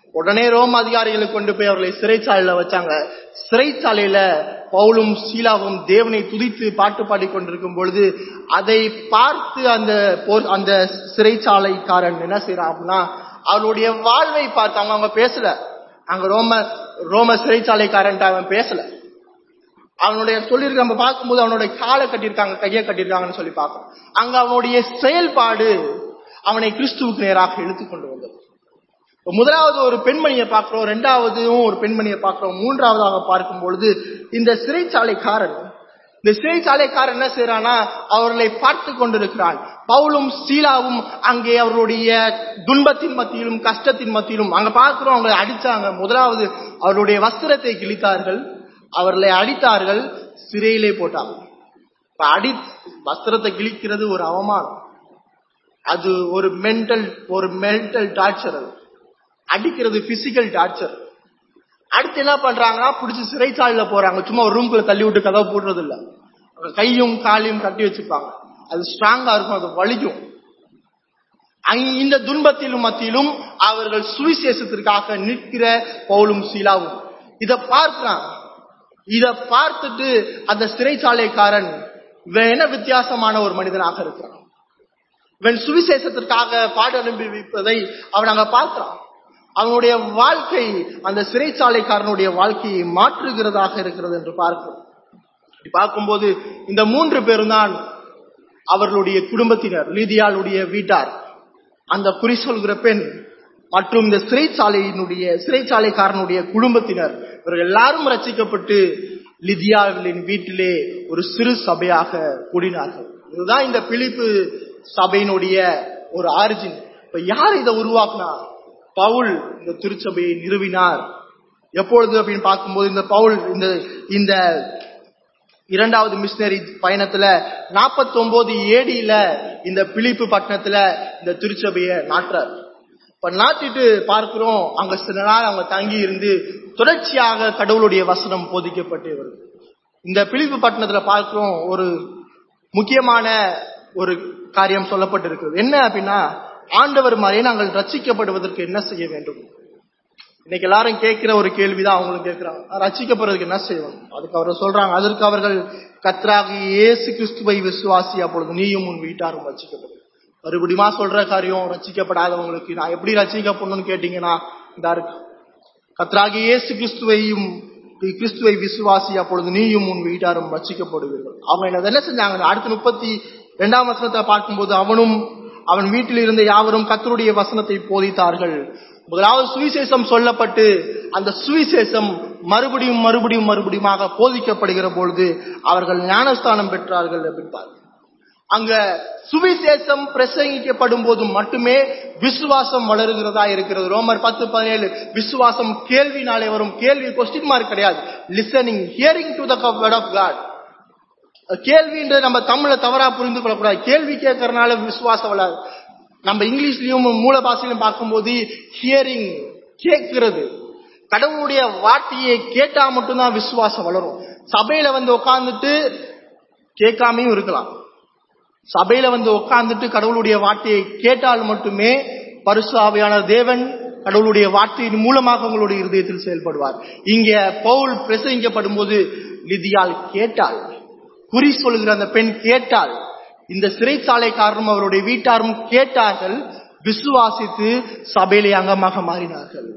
உடனே ரோம் அதிகாரிகளை கொண்டு போய் அவர்களை சிறைச்சாலையில வச்சாங்க சிறைச்சாலையில பவுலும் சீலாவும் தேவனை துதித்து பாட்டு பாடி கொண்டிருக்கும் பொழுது அதை பார்த்து அந்த போர் அந்த சிறைச்சாலைக்காரன் என்ன செய்யறான் அப்படின்னா அவருடைய வாழ்வை பார்த்தாங்க அவங்க பேசல அங்க ரோம ரோம சிறைச்சாலைக்காரன் அவன் பேசல அவனுடைய சொல்லியிருக்க நம்ம பார்க்கும்போது அவனுடைய காலை கட்டியிருக்காங்க கையை கட்டியிருக்காங்கன்னு சொல்லி பார்க்கணும் அங்க அவனுடைய செயல்பாடு அவனை கிறிஸ்துவுக்கு நேராக இழுத்து கொண்டு வந்தது இப்ப முதலாவது ஒரு பெண்மணியை பார்க்கிறோம் ரெண்டாவதும் ஒரு பெண்மணியை பார்க்கிறோம் மூன்றாவதாக பார்க்கும் பொழுது இந்த சிறைச்சாலைக்காரன் இந்த சிறைச்சாலைக்காரன் என்ன செய்யறானா அவர்களை பார்த்து கொண்டிருக்கிறான் பவுலும் சீலாவும் அங்கே அவருடைய துன்பத்தின் மத்தியிலும் கஷ்டத்தின் மத்தியிலும் அங்க பார்க்கிறோம் அவங்களை அடிச்சாங்க முதலாவது அவருடைய வஸ்திரத்தை கிழித்தார்கள் அவர்களை அடித்தார்கள் சிறையிலே போட்டாங்க இப்ப அடி வஸ்திரத்தை கிழிக்கிறது ஒரு அவமானம் அது ஒரு மென்டல் ஒரு மென்டல் டார்ச்சர் அது அடிக்கிறது பிசிக்கல் டார்ச்சர் அடுத்து என்ன பண்றாங்கன்னா பிடிச்சி சிறைச்சாலையில போறாங்க சும்மா ஒரு ரூம்குள்ள தள்ளி விட்டு கதவை போடுறது இல்ல அவங்க கையும் காலையும் கட்டி வச்சுப்பாங்க அது ஸ்ட்ராங்கா இருக்கும் அது வலிக்கும் அங்க- இந்த துன்பத்திலும் மத்தியிலும் அவர்கள் சுவிசேஷத்திற்காக நிற்கிற பவுலும் சீலாவும் இத பார்க்கிறான் இத பார்த்துட்டு அந்த சிறைச்சாலைக்காரன் இவன் என்ன வித்தியாசமான ஒரு மனிதனாக இருக்கிறான் இவன் சுவிசேஷத்திற்காக பாட அனுபவிப்பதை அவன் அங்க பார்க்கிறான் அவனுடைய வாழ்க்கை அந்த சிறைச்சாலைக்காரனுடைய வாழ்க்கையை மாற்றுகிறதாக இருக்கிறது என்று பார்க்கிறோம் இப்படி பார்க்கும்போது இந்த மூன்று பேரும் தான் அவர்களுடைய குடும்பத்தினர் லீதியாளுடைய வீட்டார் அந்த குறி சொல்கிற பெண் மற்றும் இந்த சிறைச்சாலையினுடைய சிறைச்சாலைக்காரனுடைய குடும்பத்தினர் இவர்கள் எல்லாரும் ரசிக்கப்பட்டு லிதியாவின் வீட்டிலே ஒரு சிறு சபையாக கூடினார்கள் இதுதான் இந்த பிலிப்பு சபையினுடைய ஒரு ஆரிஜின் இப்ப யார் இதை உருவாக்குனார் பவுல் இந்த திருச்சபையை நிறுவினார் எப்பொழுது அப்படின்னு பார்க்கும்போது இந்த பவுல் இந்த இந்த இரண்டாவது மிஷினரி பயணத்துல 49 ஏடியில இந்த பிலிப்பு பட்டணத்துல இந்த திருச்சபையை நாட்டுறார் இப்ப நாட்டிட்டு பார்க்கிறோம் அங்க சில நாள் அவங்க தங்கி இருந்து தொடர்ச்சியாக கடவுளுடைய வசனம் போதிக்கப்பட்டு வருது இந்த பிலிப்பு பட்டணத்துல பார்க்கிறோம் ஒரு முக்கியமான ஒரு காரியம் சொல்லப்பட்டிருக்கிறது என்ன அப்படின்னா ஆண்டவர் மாதிரியே நாங்கள் ரட்சிக்கப்படுவதற்கு என்ன செய்ய வேண்டும் இன்னைக்கு எல்லாரும் கேட்கிற ஒரு கேள்விதான் அவங்களும் கேட்கிறாங்க ரட்சிக்கப்படுறதுக்கு என்ன செய்யணும் அதுக்கு அவர் சொல்றாங்க அதற்கு அவர்கள் கத்ராகி இயேசு கிறிஸ்துவை விசுவாசி அப்பொழுது நீயும் உன் வீட்டாரும் ரட்சிக்கப்படும் மறுபடியுமா சொல்ற காரியம் ரட்சிக்கப்படாதவங்களுக்கு நான் எப்படி ரட்சிக்கப்படணும்னு கேட்டீங்கன்னா இந்த இருக்கு கத்ராகி இயேசு கிறிஸ்துவையும் கிறிஸ்துவை விசுவாசி அப்பொழுது நீயும் உன் வீட்டாரும் ரட்சிக்கப்படுவீர்கள் அவங்க என்ன என்ன செஞ்சாங்க அடுத்த முப்பத்தி இரண்டாம் வசனத்தை பார்க்கும்போது அவனும் அவன் வீட்டில் இருந்த யாவரும் கத்தருடைய வசனத்தை போதித்தார்கள் முதலாவது சுவிசேஷம் சொல்லப்பட்டு அந்த சுவிசேஷம் மறுபடியும் மறுபடியும் மறுபடியுமாக போதிக்கப்படுகிற பொழுது அவர்கள் ஞானஸ்தானம் பெற்றார்கள் அப்படின்னு பாருங்க அங்க சுவிசேஷம் பிரசங்கிக்கப்படும் போது மட்டுமே விசுவாசம் வளருகிறதா இருக்கிறது ரோமர் பத்து பதினேழு விசுவாசம் கேள்வினாலே வரும் கேள்வி கொஸ்டின் மார்க் கிடையாது listening hearing to the word of God கேள்வின்றது நம்ம தமிழ்ல தவறா புரிந்து கொள்ளக்கூடாது கேள்வி கேட்கறதுனால விசுவாசம் வளராது நம்ம இங்கிலீஷ்லயும் மூல பாஷையிலும் பார்க்கும்போது ஹியரிங் கேட்கிறது கடவுளுடைய வார்த்தையை கேட்டா மட்டும்தான் விசுவாசம் வளரும் சபையில வந்து உட்கார்ந்துட்டு கேட்காமையும் இருக்கலாம் சபையில வந்து உட்கார்ந்துட்டு கடவுளுடைய வார்த்தையை கேட்டால் மட்டுமே பரிசு ஆவியான தேவன் கடவுளுடைய வார்த்தையின் மூலமாக உங்களுடைய இருதயத்தில் செயல்படுவார் இங்க பவுல் பிரசங்கிக்கப்படும் போது லிதியால் கேட்டாள் குறி சொல்கிற அந்த பெண் கேட்டாள் இந்த சிறைச்சாலைக்காரரும் அவருடைய வீட்டாரும் கேட்டார்கள் விசுவாசித்து சபையிலே அங்கமாக மாறினார்கள்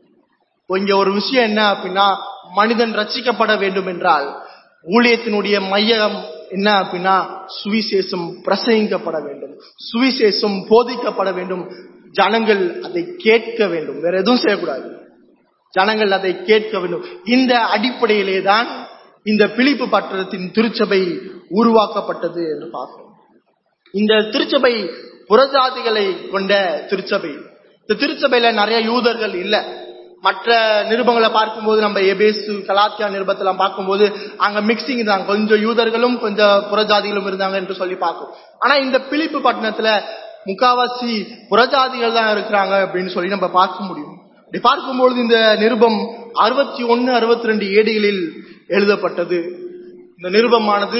இப்போ இங்க ஒரு விஷயம் என்ன அப்படின்னா மனிதன் ரட்சிக்கப்பட வேண்டும் என்றால் ஊழியத்தினுடைய மையம் என்ன அப்படின்னா சுவிசேஷம் பிரசங்கிக்கப்பட வேண்டும் சுவிசேஷம் போதிக்கப்பட வேண்டும் ஜனங்கள் அதை கேட்க வேண்டும் வேற எதுவும் செய்யக்கூடாது ஜனங்கள் அதை கேட்க வேண்டும் இந்த அடிப்படையிலே தான் இந்த பிலிப்பு பட்டணத்தின் திருச்சபை உருவாக்கப்பட்டது என்று பார்க்கிறோம் இந்த திருச்சபை புறஜாதிகளை கொண்ட திருச்சபை இந்த திருச்சபையில நிறைய யூதர்கள் இல்ல மற்ற நிருபங்களை பார்க்கும்போது நம்ம எபேசு கலாத்தியா நிருபத்தெல்லாம் பார்க்கும்போது அங்க மிக்சிங் தான் கொஞ்சம் யூதர்களும் கொஞ்சம் புறஜாதிகளும் இருந்தாங்க என்று சொல்லி பார்க்கும் ஆனா இந்த பிலிப்பு பட்டணத்துல முக்காவாசி புறஜாதிகள் தான் இருக்கிறாங்க அப்படின்னு சொல்லி நம்ம பார்க்க முடியும் இப்படி பார்க்கும்பொழுது இந்த நிருபம் அறுபத்தி ஒன்னு அறுபத்தி ரெண்டு ஏடிகளில் எழுதப்பட்டது இந்த நிருபமானது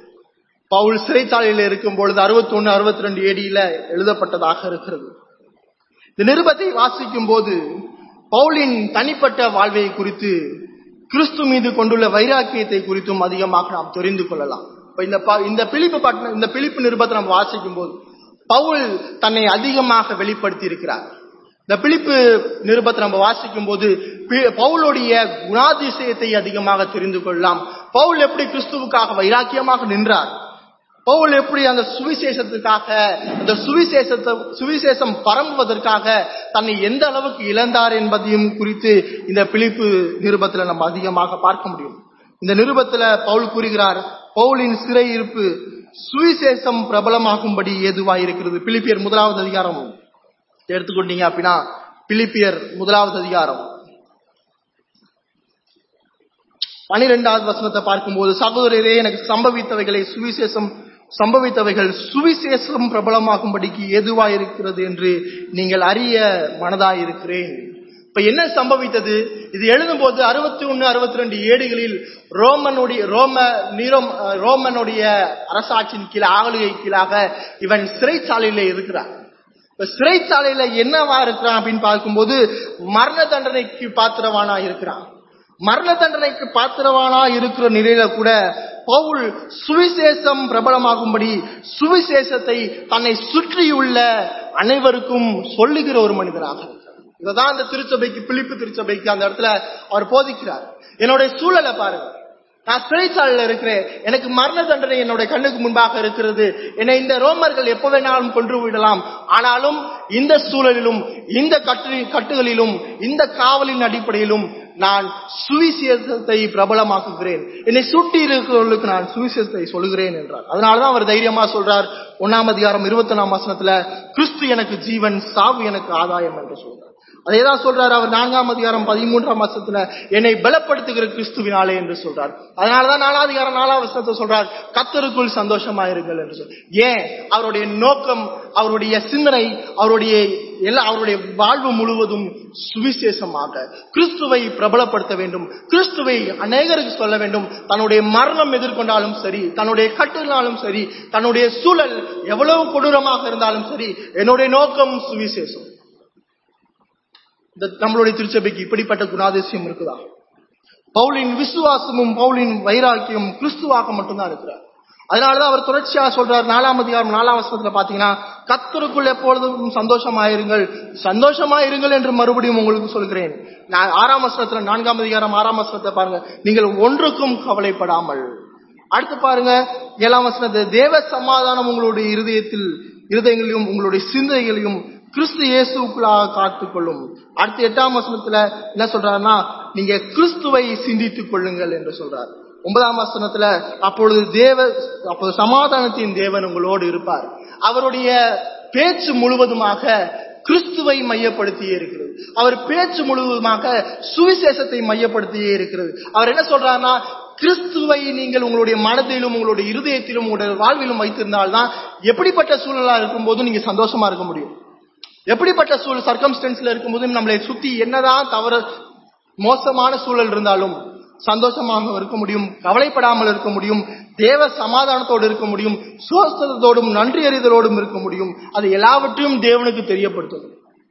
பவுல் சிறைச்சாலையில் இருக்கும் பொழுது அறுபத்தி ஒன்னு அறுபத்தி ரெண்டு ஏடியில எழுதப்பட்டதாக இருக்கிறது இந்த நிருபத்தை வாசிக்கும் போது பவுலின் தனிப்பட்ட வாழ்வை குறித்து கிறிஸ்து மீது கொண்டுள்ள வைராக்கியத்தை குறித்தும் அதிகமாக நாம் தெரிந்து கொள்ளலாம் இப்ப இந்த ப- இந்த பிலிப்பு பட்ட இந்த பிலிப்பு நிருபத்தை நம்ம வாசிக்கும் போது பவுல் தன்னை அதிகமாக வெளிப்படுத்தி இருக்கிறார் இந்த பிலிப்பு நிருபத்தை நம்ம வாசிக்கும் போது பி- பவுலுடைய குணாதிசயத்தை அதிகமாக தெரிந்து கொள்ளலாம் பவுல் எப்படி கிறிஸ்துவுக்காக வைராக்கியமாக நின்றார் பவுல் எப்படி அந்த சுவிசேஷத்துக்காக அந்த சுவிசேஷத்தை சுவிசேஷம் பரம்புவதற்காக தன்னை எந்த அளவுக்கு இழந்தார் என்பதையும் குறித்து இந்த பிலிப்பு நிருபத்துல நம்ம அதிகமாக பார்க்க முடியும் இந்த நிருபத்துல பவுல் கூறுகிறார் பவுலின் சிறை இருப்பு சுவிசேஷம் பிரபலமாகும்படி ஏதுவாய் இருக்கிறது பிலிப்பியர் முதலாவது அதிகாரம் எடுத்துக்கொண்டீங்க அப்படின்னா பிலிப்பியர் முதலாவது அதிகாரம் பனிரெண்டாவது வசனத்தை பார்க்கும்போது சகோதரரே எனக்கு சம்பவித்தவைகளை சுவிசேஷம் சம்பவித்தவைகள் சுவிசேஷம் பிரபலமாகும்படிக்கு ஏதுவா இருக்கிறது என்று நீங்கள் அறிய மனதாயிருக்கிறேன் இப்ப என்ன சம்பவித்தது இது எழுதும் போது அறுபத்தி ஒன்னு அறுபத்தி ரெண்டு ஏடுகளில் ரோமனுடைய ரோம நீரோம் அஹ், ரோமனுடைய அரசாட்சியின் கீழ் ஆளுகை கீழாக இவன் சிறைச்சாலையில இருக்கிறான் இப்ப சிறைச்சாலையில என்னவா இருக்கிறான் அப்படின்னு பார்க்கும்போது மரண தண்டனைக்கு பாத்திரவானா இருக்கிறான் மரண தண்டனைக்கு பாத்திரவானா இருக்கிற நிலையில கூட பவுல் சுவிசேஷம் பிரபலமாகும்படி சுவிசேஷத்தை தன்னை சுற்றியுள்ள அனைவருக்கும் சொல்லுகிற ஒரு மனிதராக இருக்கிறார் இதுதான் அந்த திருச்சபைக்கு பிலிப்பு திருச்சபைக்கு அந்த இடத்துல அவர் போதிக்கிறார் என்னுடைய சூழலை பாருங்க நான் சிறைச்சாலையில இருக்கிறேன் எனக்கு மரண தண்டனை என்னுடைய கண்ணுக்கு முன்பாக இருக்கிறது என்னை இந்த ரோமர்கள் எப்ப வேணாலும் கொன்று விடலாம் ஆனாலும் இந்த சூழலிலும் இந்த கட்டு கட்டுகளிலும் இந்த காவலின் அடிப்படையிலும் நான் சுவிசேஷத்தை பிரபலமாக்குகிறேன் என்னை சுட்டி இருக்கிறவர்களுக்கு நான் சுவிசேஷத்தை சொல்லுகிறேன் என்றார் அதனாலதான் அவர் தைரியமா சொல்றார் ஒன்னாம் அதிகாரம் இருபத்தி ஒன்னாம் வசனத்துல கிறிஸ்து எனக்கு ஜீவன் சாவு எனக்கு ஆதாயம் என்று சொல்றார் அதேதான் சொல்றாரு அவர் நான்காம் அதிகாரம் பதிமூன்றாம் வருஷத்துல என்னை பலப்படுத்துகிற கிறிஸ்துவினாலே என்று சொல்றார் அதனாலதான் நாலாம் அதிகாரம் நாலாம் வருஷத்தை சொல்றார் கத்தருக்குள் சந்தோஷமாயிருங்கள் என்று சொல் ஏன் அவருடைய நோக்கம் அவருடைய சிந்தனை அவருடைய எல்லா அவருடைய வாழ்வு முழுவதும் சுவிசேஷமாக கிறிஸ்துவை பிரபலப்படுத்த வேண்டும் கிறிஸ்துவை அநேகருக்கு சொல்ல வேண்டும் தன்னுடைய மரணம் எதிர்கொண்டாலும் சரி தன்னுடைய கட்டுனாலும் சரி தன்னுடைய சூழல் எவ்வளவு கொடூரமாக இருந்தாலும் சரி என்னுடைய நோக்கம் சுவிசேஷம் இந்த நம்மளுடைய திருச்சபைக்கு இப்படிப்பட்ட குணாதிசயம் இருக்குதா பவுலின் விசுவாசமும் பவுலின் வைராக்கியம் கிறிஸ்துவாக மட்டும்தான் இருக்கிறார் அதனாலதான் அவர் தொடர்ச்சியா சொல்றார் நாலாம் அதிகாரம் நாலாம் வசனத்துல பாத்தீங்கன்னா கத்தருக்குள் எப்பொழுதும் சந்தோஷமாயிருங்கள் சந்தோஷமாயிருங்கள் என்று மறுபடியும் உங்களுக்கு சொல்கிறேன் நான் ஆறாம் வசனத்துல நான்காம் அதிகாரம் ஆறாம் வசனத்தை பாருங்க நீங்கள் ஒன்றுக்கும் கவலைப்படாமல் அடுத்து பாருங்க ஏழாம் வசனத்தை தேவ சமாதானம் உங்களுடைய இருதயத்தில் இருதயங்களையும் உங்களுடைய சிந்தைகளையும் கிறிஸ்து இயேசுக்குள்ளாக காத்துக்கொள்ளும் அடுத்து எட்டாம் வசனத்துல என்ன சொல்றாருன்னா நீங்க கிறிஸ்துவை சிந்தித்துக் கொள்ளுங்கள் என்று சொல்றார் ஒன்பதாம் வசனத்துல அப்பொழுது தேவ அப்பொழுது சமாதானத்தின் தேவன் உங்களோடு இருப்பார் அவருடைய பேச்சு முழுவதுமாக கிறிஸ்துவை மையப்படுத்தியே இருக்கிறது அவர் பேச்சு முழுவதுமாக சுவிசேஷத்தை மையப்படுத்தியே இருக்கிறது அவர் என்ன சொல்றாருன்னா கிறிஸ்துவை நீங்கள் உங்களுடைய மனதிலும் உங்களுடைய இருதயத்திலும் உங்களுடைய வாழ்விலும் வைத்திருந்தால்தான் எப்படிப்பட்ட சூழலா இருக்கும்போது நீங்க சந்தோஷமா இருக்க முடியும் எப்படிப்பட்ட சூழல் சர்க்கம்ஸ்டன்ஸ்ல இருக்கும்போது நம்மளை சுத்தி என்னதான் தவறு மோசமான சூழல் இருந்தாலும் சந்தோஷமாக இருக்க முடியும் கவலைப்படாமல் இருக்க முடியும் தேவ சமாதானத்தோடு இருக்க முடியும் சுவஸ்தத்தோடும் நன்றி அறிதலோடும் இருக்க முடியும் அது எல்லாவற்றையும் தேவனுக்கு தெரியப்படுத்தும்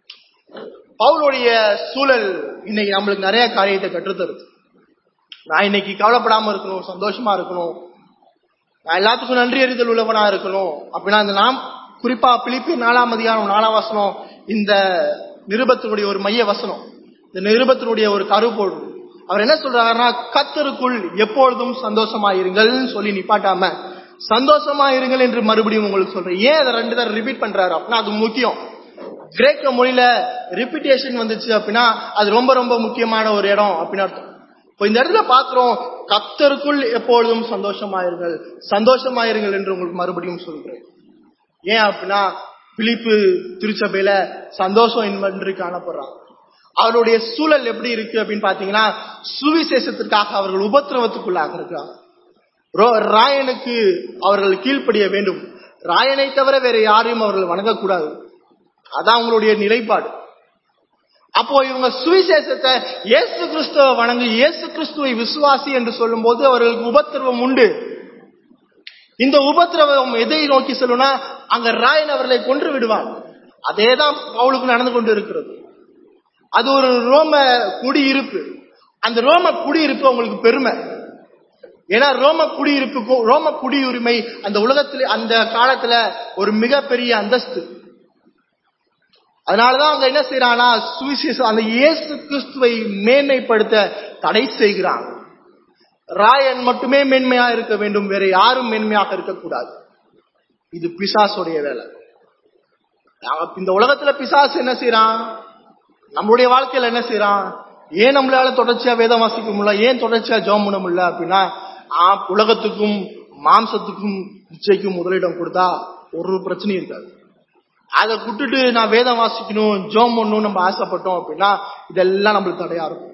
பவுலுடைய சூழல் இன்னைக்கு நம்மளுக்கு நிறைய காரியத்தை கற்றுத்தருது நான் இன்னைக்கு கவலைப்படாம இருக்கணும் சந்தோஷமா இருக்கணும் நான் எல்லாத்துக்கும் நன்றி அறிதல் உள்ளவனா இருக்கணும் அப்படின்னா இந்த நாம் குறிப்பா பிலிப்பி நாலாம் அதிகாரம் நாலாம் வசனம் இந்த நிருபத்தினுடைய ஒரு மைய வசனம் இந்த நிருபத்தினுடைய ஒரு கருப்பொருள் அவர் என்ன சொல்றாருன்னா கத்தருக்குள் எப்பொழுதும் சந்தோஷமாயிருங்கள் சொல்லி நிப்பாட்டாம சந்தோஷமாயிருங்கள் என்று மறுபடியும் உங்களுக்கு சொல்றேன் ஏன் அதை ரெண்டு தடவை ரிப்பீட் பண்றாரு அப்படின்னா அது முக்கியம் கிரேக்க மொழியில ரிப்பீட்டேஷன் வந்துச்சு அப்படின்னா அது ரொம்ப ரொம்ப முக்கியமான ஒரு இடம் அப்படின்னு அர்த்தம் இப்போ இந்த இடத்துல பாக்குறோம் கத்தருக்குள் எப்பொழுதும் சந்தோஷமாயிருங்கள் சந்தோஷமாயிருங்கள் என்று உங்களுக்கு மறுபடியும் சொல்கிறேன் ஏன் அப்படின்னா பிலிப்பு திருச்சபையில சந்தோஷம் இன்பன்று காணப்படுறான் அவருடைய சூழல் எப்படி இருக்கு அப்படின்னு பாத்தீங்கன்னா சுவிசேஷத்திற்காக அவர்கள் உபத்திரவத்துக்குள்ளாக இருக்கிறாங்க ரோ- ராயனுக்கு அவர்கள் கீழ்ப்படிய வேண்டும் ராயனை தவிர வேற யாரையும் அவர்கள் வணங்கக்கூடாது அதான் அவங்களுடைய நிலைப்பாடு அப்போ இவங்க சுவிசேஷத்தை இயேசு கிறிஸ்துவ வணங்கு இயேசு கிறிஸ்துவை விசுவாசி என்று சொல்லும்போது அவர்களுக்கு உபத்திரவம் உண்டு இந்த உபத்திரவம் எதை நோக்கி செல்லும்னா அங்க ராயன் அவர்களை கொன்று விடுவான் அதேதான் பவுலுக்கு நடந்து கொண்டு இருக்கிறது அது ஒரு ரோம குடியிருப்பு அந்த ரோம குடியிருப்பு உங்களுக்கு பெருமை ஏன்னா ரோம குடியிருப்பு ரோம குடியுரிமை அந்த உலகத்துல அந்த காலத்துல ஒரு மிகப்பெரிய அந்தஸ்து அதனாலதான் அவங்க என்ன செய்யறாங்கன்னா சுவிசேஷம் அந்த இயேசு கிறிஸ்துவை மேன்மைப்படுத்த தடை செய்கிறாங்க ராயன் மட்டுமே மேன்மையா இருக்க வேண்டும் வேற யாரும் மேன்மையாக இருக்கக்கூடாது இது பிசாசுடைய வேலை இந்த உலகத்துல பிசாசு என்ன செய்யறான் நம்மளுடைய வாழ்க்கையில என்ன செய்யறான் ஏன் நம்மளால தொடர்ச்சியா வேதம் வாசிக்க முடியல ஏன் தொடர்ச்சியா ஜோம் பண்ண முடியல அப்படின்னா உலகத்துக்கும் மாம்சத்துக்கும் இச்சைக்கும் முதலிடம் கொடுத்தா ஒரு பிரச்சனையும் இருக்காது அதை விட்டுட்டு நான் வேதம் வாசிக்கணும் ஜோம் பண்ணணும் நம்ம ஆசைப்பட்டோம் அப்படின்னா இதெல்லாம் நம்மளுக்கு தடையா இருக்கும்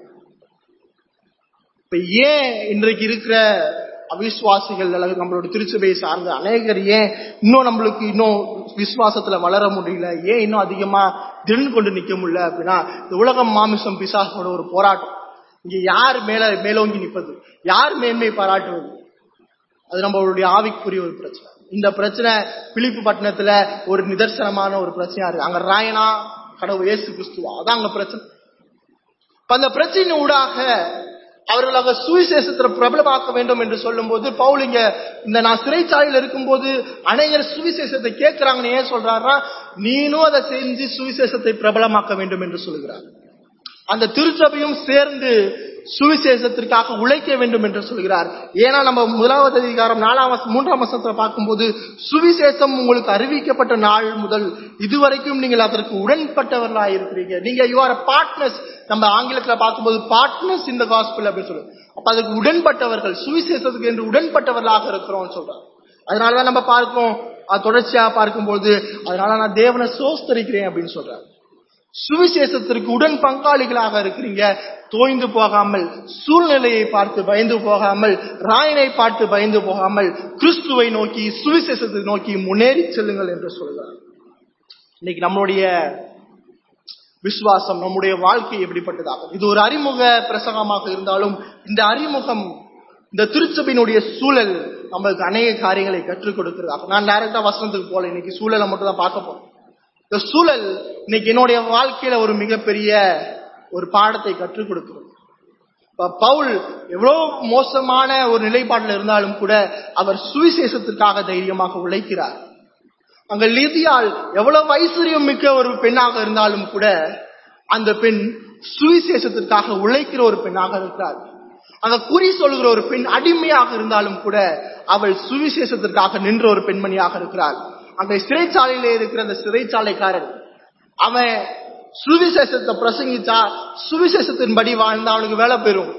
இப்ப ஏன் இன்றைக்கு இருக்கிற அவிசுவாசிகள் அல்லது நம்மளோட திருச்சபையை சார்ந்த அநேகர் ஏன் இன்னும் நம்மளுக்கு இன்னும் விசுவாசத்துல வளர முடியல ஏன் இன்னும் அதிகமா திடன் கொண்டு நிக்க முடியல அப்படின்னா இந்த உலகம் மாமிசம் பிசாசோட ஒரு போராட்டம் இங்க யார் மேல மேலோங்கி நிற்பது யார் மேன்மை பாராட்டுவது அது நம்மளுடைய ஆவிக்குரிய ஒரு பிரச்சனை இந்த பிரச்சனை பிலிப்பு பட்டணத்துல ஒரு நிதர்சனமான ஒரு பிரச்சனையா இருக்கு அங்க ராயனா கடவுள் இயேசு கிறிஸ்துவா அதான் அங்க பிரச்சனை அந்த பிரச்சனை ஊடாக அவர்களாக சுவிசேஷத்தை பிரபலமாக்க வேண்டும் என்று சொல்லும் போது பவுல் இங்க இந்த நான் சிறைச்சாலையில் இருக்கும்போது அநேகர் சுவிசேஷத்தை கேட்கிறாங்கன்னு ஏன் சொல்றாருன்னா நீனும் அதை செஞ்சு சுவிசேஷத்தை பிரபலமாக்க வேண்டும் என்று சொல்கிறார் அந்த திருச்சபையும் சேர்ந்து சுவிசேஷத்திற்காக உழைக்க வேண்டும் என்று சொல்கிறார் ஏன்னா நம்ம முதலாவது அதிகாரம் நாலாம் மூன்றாம் வருஷத்துல பார்க்கும்போது சுவிசேஷம் உங்களுக்கு அறிவிக்கப்பட்ட நாள் முதல் இதுவரைக்கும் நீங்கள் அதற்கு உடன்பட்டவர்களா இருக்கிறீங்க நீங்க யூ ஆர் பார்ட்னர்ஸ் நம்ம ஆங்கிலத்துல பார்க்கும்போது பார்ட்னர்ஸ் இந்த காஸ்பிள் அப்படின்னு சொல்லுவோம் அப்ப அதுக்கு உடன்பட்டவர்கள் சுவிசேஷத்துக்கு என்று உடன்பட்டவர்களாக இருக்கிறோம் சொல்றாங்க அதனாலதான் நம்ம பார்க்கிறோம் தொடர்ச்சியா பார்க்கும்போது அதனால நான் தேவனை சோஸ்தரிக்கிறேன் அப்படின்னு சொல்றாங்க சுவிசேஷத்திற்கு உடன் பங்காளிகளாக இருக்கிறீங்க தோய்ந்து போகாமல் சூழ்நிலையை பார்த்து பயந்து போகாமல் ராயனை பார்த்து பயந்து போகாமல் கிறிஸ்துவை நோக்கி சுவிசேஷத்தை நோக்கி முன்னேறி செல்லுங்கள் என்று சொல்கிறார் இன்னைக்கு நம்மளுடைய விசுவாசம் நம்முடைய வாழ்க்கை எப்படிப்பட்டதாகும் இது ஒரு அறிமுக பிரசங்கமாக இருந்தாலும் இந்த அறிமுகம் இந்த திருச்சபையினுடைய சூழல் நம்மளுக்கு அநேக காரியங்களை கற்றுக் கொடுக்கிறதாகும் நான் டைரக்டா வசனத்துக்கு போல இன்னைக்கு சூழலை மட்டும் தான் பார்க்க போறோம் இந்த சூழல் இன்னைக்கு என்னுடைய வாழ்க்கையில ஒரு மிகப்பெரிய ஒரு பாடத்தை கற்றுக் கொடுக்கிறது பவுல் எவ்வளவு மோசமான ஒரு நிலைப்பாட்டில் இருந்தாலும் கூட அவர் சுவிசேஷத்திற்காக தைரியமாக உழைக்கிறார் அங்க லிதியால் எவ்வளவு ஐஸ்வர்யம் மிக்க ஒரு பெண்ணாக இருந்தாலும் கூட அந்த பெண் சுவிசேஷத்திற்காக உழைக்கிற ஒரு பெண்ணாக இருக்கிறார் அந்த குறி சொல்கிற ஒரு பெண் அடிமையாக இருந்தாலும் கூட அவள் சுவிசேஷத்திற்காக நின்ற ஒரு பெண்மணியாக இருக்கிறார் அந்த சிறைச்சாலையில இருக்கிற அந்த சிறைச்சாலைக்காரன் அவன் சுவிசேஷத்தை பிரசங்கிச்சா சுவிசேஷத்தின்படி வாழ்ந்தா அவனுக்கு வேலை பெறும்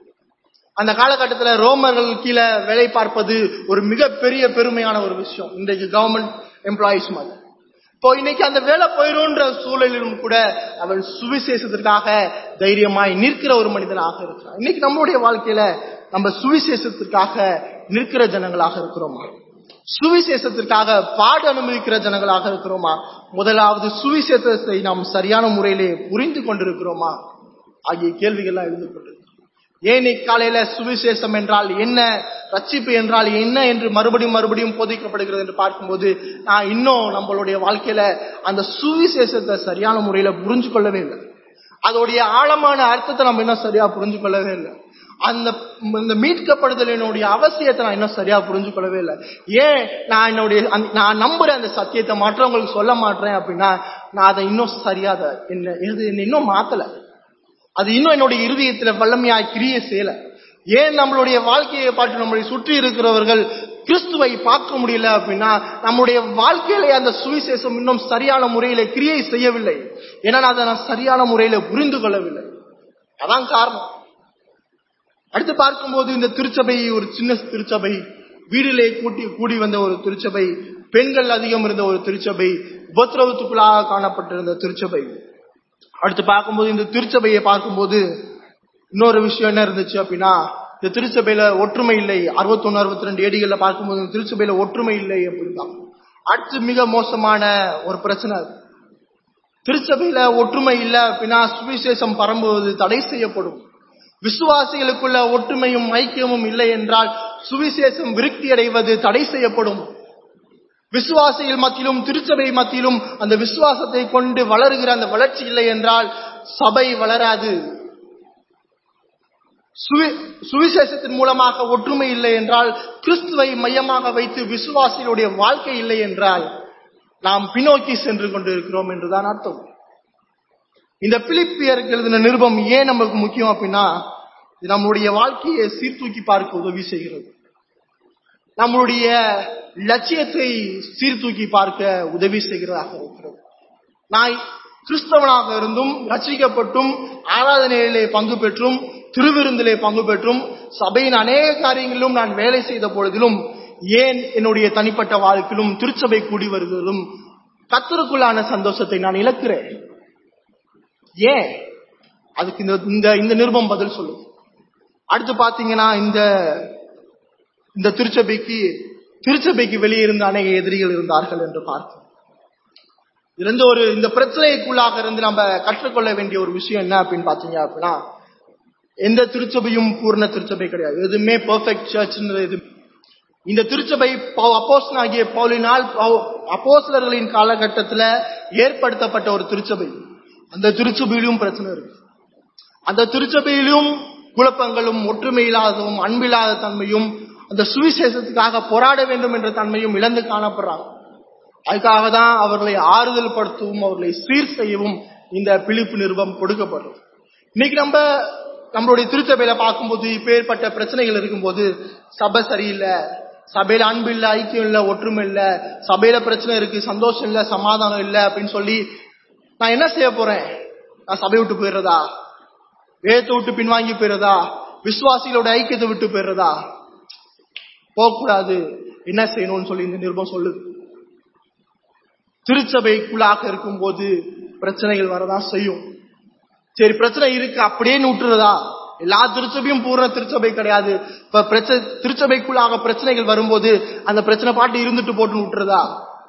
அந்த காலகட்டத்துல ரோமர்கள் கீழே வேலை பார்ப்பது ஒரு மிகப்பெரிய பெருமையான ஒரு விஷயம் இன்றைக்கு கவர்மெண்ட் எம்ப்ளாயிஸ் மாதிரி இப்போ இன்னைக்கு அந்த வேலை போயிரும்ன்ற சூழலிலும் கூட அவன் சுவிசேஷத்திற்காக தைரியமாய் நிற்கிற ஒரு மனிதனாக இருக்கிறான் இன்னைக்கு நம்மளுடைய வாழ்க்கையில நம்ம சுவிசேஷத்திற்காக நிற்கிற ஜனங்களாக இருக்கிறோமா சுவிசேஷத்திற்காக பாடு அனுமதிக்கிற ஜனங்களாக இருக்கிறோமா முதலாவது சுவிசேஷத்தை நாம் சரியான முறையிலே புரிந்து கொண்டிருக்கிறோமா ஆகிய கேள்விகள்லாம் எழுந்து கொண்டிருக்கிறோம் ஏன் இக்காலையில சுவிசேஷம் என்றால் என்ன ரட்சிப்பு என்றால் என்ன என்று மறுபடியும் மறுபடியும் போதிக்கப்படுகிறது என்று பார்க்கும்போது நான் இன்னும் நம்மளுடைய வாழ்க்கையில அந்த சுவிசேஷத்தை சரியான முறையில புரிஞ்சு கொள்ளவே இல்லை அதோடைய ஆழமான அர்த்தத்தை நம்ம இன்னும் சரியா புரிஞ்சு கொள்ளவே இல்லை அந்த இந்த மீட்கப்படுதலினுடைய அவசியத்தை நான் இன்னும் சரியா புரிஞ்சு கொள்ளவே இல்லை ஏன் நான் என்னுடைய நான் நம்புற அந்த சத்தியத்தை மற்றவங்களுக்கு சொல்ல மாட்டேன் அப்படின்னா நான் அதை இன்னும் சரியா என்ன இது இன்னும் மாத்தல அது இன்னும் என்னுடைய இருதயத்துல வல்லமையாய் கிரிய செய்யல ஏன் நம்மளுடைய வாழ்க்கையை பார்த்து நம்மளை சுற்றி இருக்கிறவர்கள் கிறிஸ்துவை பார்க்க முடியல அப்படின்னா நம்முடைய வாழ்க்கையில அந்த சுவிசேஷம் இன்னும் சரியான முறையில கிரியை செய்யவில்லை ஏன்னா அதை நான் சரியான முறையில புரிந்து கொள்ளவில்லை அதான் காரணம் அடுத்து பார்க்கும்போது இந்த திருச்சபை ஒரு சின்ன திருச்சபை வீடிலே கூட்டி கூடி வந்த ஒரு திருச்சபை பெண்கள் அதிகம் இருந்த ஒரு திருச்சபை உபத்திரவத்துக்குள்ளாக காணப்பட்டிருந்த திருச்சபை அடுத்து பார்க்கும்போது இந்த திருச்சபையை பார்க்கும்போது இன்னொரு விஷயம் என்ன இருந்துச்சு அப்படின்னா இந்த திருச்சபையில ஒற்றுமை இல்லை அறுபத்தொன்னு அறுபத்தி ரெண்டு ஏடிகள்ல பார்க்கும்போது இந்த திருச்சபையில ஒற்றுமை இல்லை அப்படின்னா அடுத்து மிக மோசமான ஒரு பிரச்சனை அது திருச்சபையில ஒற்றுமை இல்லை அப்படின்னா சுவிசேஷம் பரம்புவது தடை செய்யப்படும் விசுவாசிகளுக்குள்ள ஒற்றுமையும் ஐக்கியமும் இல்லை என்றால் சுவிசேஷம் விருத்தி அடைவது தடை செய்யப்படும் விசுவாசிகள் மத்தியிலும் திருச்சபை மத்தியிலும் அந்த விசுவாசத்தை கொண்டு வளருகிற அந்த வளர்ச்சி இல்லை என்றால் சபை வளராது சுவி- சுவிசேஷத்தின் மூலமாக ஒற்றுமை இல்லை என்றால் கிறிஸ்துவை மையமாக வைத்து விசுவாசிகளுடைய வாழ்க்கை இல்லை என்றால் நாம் பின்னோக்கி சென்று கொண்டிருக்கிறோம் என்றுதான் அர்த்தம் இந்த பிலிப்பியருக்கு எழுதின நிருபம் ஏன் நமக்கு முக்கியம் அப்படின்னா இது நம்மளுடைய வாழ்க்கையை சீர்தூக்கி பார்க்க உதவி செய்கிறது நம்மளுடைய லட்சியத்தை சீர்தூக்கி பார்க்க உதவி செய்கிறதாக இருக்கிறது நான் கிறிஸ்தவனாக இருந்தும் ரட்சிக்கப்பட்டும் ஆராதனையிலே பங்கு பெற்றும் திருவிருந்திலே பங்கு பெற்றும் சபையின் அநேக காரியங்களிலும் நான் வேலை செய்த பொழுதிலும் ஏன் என்னுடைய தனிப்பட்ட வாழ்க்கையிலும் திருச்சபை கூடி வருவதிலும் கத்தருக்குள்ளான சந்தோஷத்தை நான் இழக்கிறேன் ஏன் அதுக்கு இந்த இந்த இந்த நிருபம் பதில் சொல்லும் அடுத்து பாத்தீங்கன்னா இந்த இந்த திருச்சபைக்கு திருச்சபைக்கு வெளியே இருந்த அநேக எதிரிகள் இருந்தார்கள் என்று பார்த்தோம் இருந்து ஒரு இந்த பிரச்சனைக்குள்ளாக இருந்து நம்ம கற்றுக்கொள்ள வேண்டிய ஒரு விஷயம் என்ன அப்படின்னு பாத்தீங்க அப்படின்னா எந்த திருச்சபையும் பூர்ண திருச்சபை கிடையாது எதுவுமே பெர்ஃபெக்ட் சர்ச்ன்றது எது இந்த திருச்சபை அப்போஸ்தலன் ஆகிய பவுலினால் அப்போஸ்தலர்களின் காலகட்டத்துல ஏற்படுத்தப்பட்ட ஒரு திருச்சபை அந்த திருச்சபையிலும் பிரச்சனை இருக்கு அந்த திருச்சபையிலும் குழப்பங்களும் ஒற்றுமை இல்லாததும் அன்பில்லாத தன்மையும் அந்த சுவிசேஷத்துக்காக போராட வேண்டும் என்ற தன்மையும் இழந்து காணப்படுறாங்க அதுக்காக தான் அவர்களை ஆறுதல் படுத்தவும் அவர்களை சீர் செய்யவும் இந்த பிலிப்பு நிருபம் கொடுக்கப்படுறது இன்னைக்கு நம்ம நம்மளுடைய திருச்சபையில பார்க்கும்போது இப்பேற்பட்ட பிரச்சனைகள் இருக்கும்போது சபை சரியில்லை சபையில அன்பு இல்ல ஐக்கியம் இல்ல ஒற்றுமை இல்ல சபையில பிரச்சனை இருக்கு சந்தோஷம் இல்ல சமாதானம் இல்ல அப்படின்னு சொல்லி நான் என்ன செய்ய போறேன் நான் சபை விட்டு போயிடுறதா வேதத்தை விட்டு பின்வாங்கி போயிடுறதா விசுவாசிகளோட ஐக்கியத்தை விட்டு போயிடுறதா போகக்கூடாது என்ன செய்யணும்னு சொல்லி இந்த நிருபம் சொல்லுது திருச்சபைக்குள்ளாக இருக்கும்போது பிரச்சனைகள் வரதான் செய்யும் சரி பிரச்சனை இருக்கு அப்படியே விட்டுறதா எல்லா திருச்சபையும் பூர்ண திருச்சபை கிடையாது இப்ப பிரச்சனை திருச்சபைக்குள்ளாக பிரச்சனைகள் வரும்போது அந்த பிரச்சனை பாட்டு இருந்துட்டு போட்டு விட்டுறதா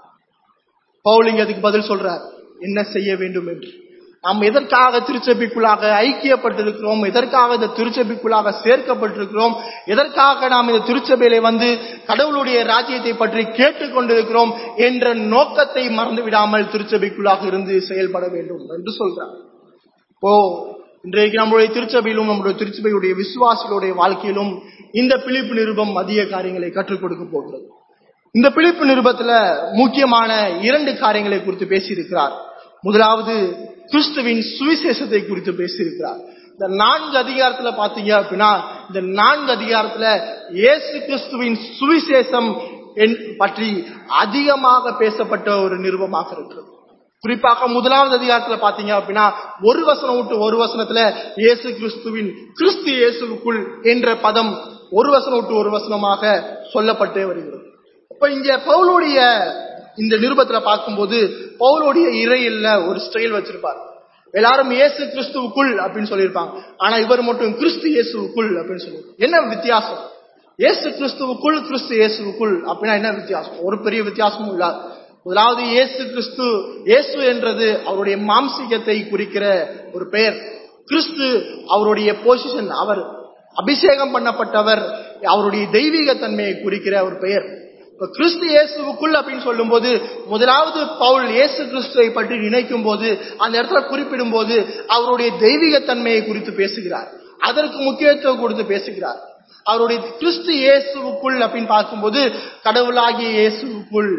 பவுலிங்க அதுக்கு பதில் சொல்றார் என்ன செய்ய வேண்டும் என்று நாம் எதற்காக திருச்சபைக்குள்ளாக ஐக்கியப்பட்டிருக்கிறோம் எதற்காக இந்த திருச்சபைக்குள்ளாக சேர்க்கப்பட்டிருக்கிறோம் எதற்காக நாம் இந்த திருச்சபையில வந்து கடவுளுடைய ராஜ்யத்தை பற்றி கேட்டுக்கொண்டிருக்கிறோம் என்ற நோக்கத்தை மறந்து விடாமல் திருச்சபைக்குள்ளாக இருந்து செயல்பட வேண்டும் என்று சொல்றார் ஓ இன்றைக்கு நம்முடைய திருச்சபையிலும் நம்முடைய திருச்சபையுடைய விசுவாசிகளுடைய வாழ்க்கையிலும் இந்த பிலிப்பு நிருபம் அதிக காரியங்களை கற்றுக் கொடுக்க போகிறது இந்த பிலிப்பு நிருபத்துல முக்கியமான இரண்டு காரியங்களை குறித்து பேசியிருக்கிறார் முதலாவது கிறிஸ்துவின் சுவிசேஷத்தை குறித்து பேசியிருக்கிறார் இந்த நான்கு அதிகாரத்துல பாத்தீங்க அப்படின்னா இந்த நான்கு அதிகாரத்துல இயேசு கிறிஸ்துவின் சுவிசேஷம் என்- பற்றி அதிகமாக பேசப்பட்ட ஒரு நிருபமாக இருக்கிறது குறிப்பாக முதலாவது அதிகாரத்துல பாத்தீங்க அப்படின்னா ஒரு வசனம் விட்டு ஒரு வசனத்துல இயேசு கிறிஸ்துவின் கிறிஸ்து இயேசுவுக்குள் என்ற பதம் ஒரு வசனம் விட்டு ஒரு வசனமாக சொல்லப்பட்டே வருகிறது அப்ப இங்க பவுலுடைய இந்த நிருபத்துல பார்க்கும்போது பவுலுடைய இறையில்ல ஒரு ஸ்டைல் வச்சிருப்பார் எல்லாரும் இயேசு கிறிஸ்துவுக்குள் அப்படின்னு சொல்லியிருப்பாங்க ஆனா இவர் மட்டும் கிறிஸ்து இயேசுவுக்குள் அப்படின்னு சொல்லி என்ன வித்தியாசம் இயேசு கிறிஸ்துவுக்குள் கிறிஸ்து இயேசுவுக்குள் அப்படின்னா என்ன வித்தியாசம் ஒரு பெரிய வித்தியாசமும் இல்ல முதலாவது இயேசு கிறிஸ்து இயேசு என்றது அவருடைய மாம்சீகத்தை குறிக்கிற ஒரு பெயர் கிறிஸ்து அவருடைய பொசிஷன் அவர் அபிஷேகம் பண்ணப்பட்டவர் அவருடைய தெய்வீக தன்மையை குறிக்கிற ஒரு பெயர் இப்ப கிறிஸ்து இயேசுவுக்குள் அப்படின்னு சொல்லும்போது முதலாவது பவுல் இயேசு கிறிஸ்துவை பற்றி நினைக்கும் போது அந்த இடத்துல குறிப்பிடும் போது அவருடைய தெய்வீக தன்மையை குறித்து பேசுகிறார் அதற்கு முக்கியத்துவம் கொடுத்து பேசுகிறார் அவருடைய கிறிஸ்து இயேசுவுக்குள் அப்படின்னு பார்க்கும்போது கடவுளாகிய இயேசுவுக்குள்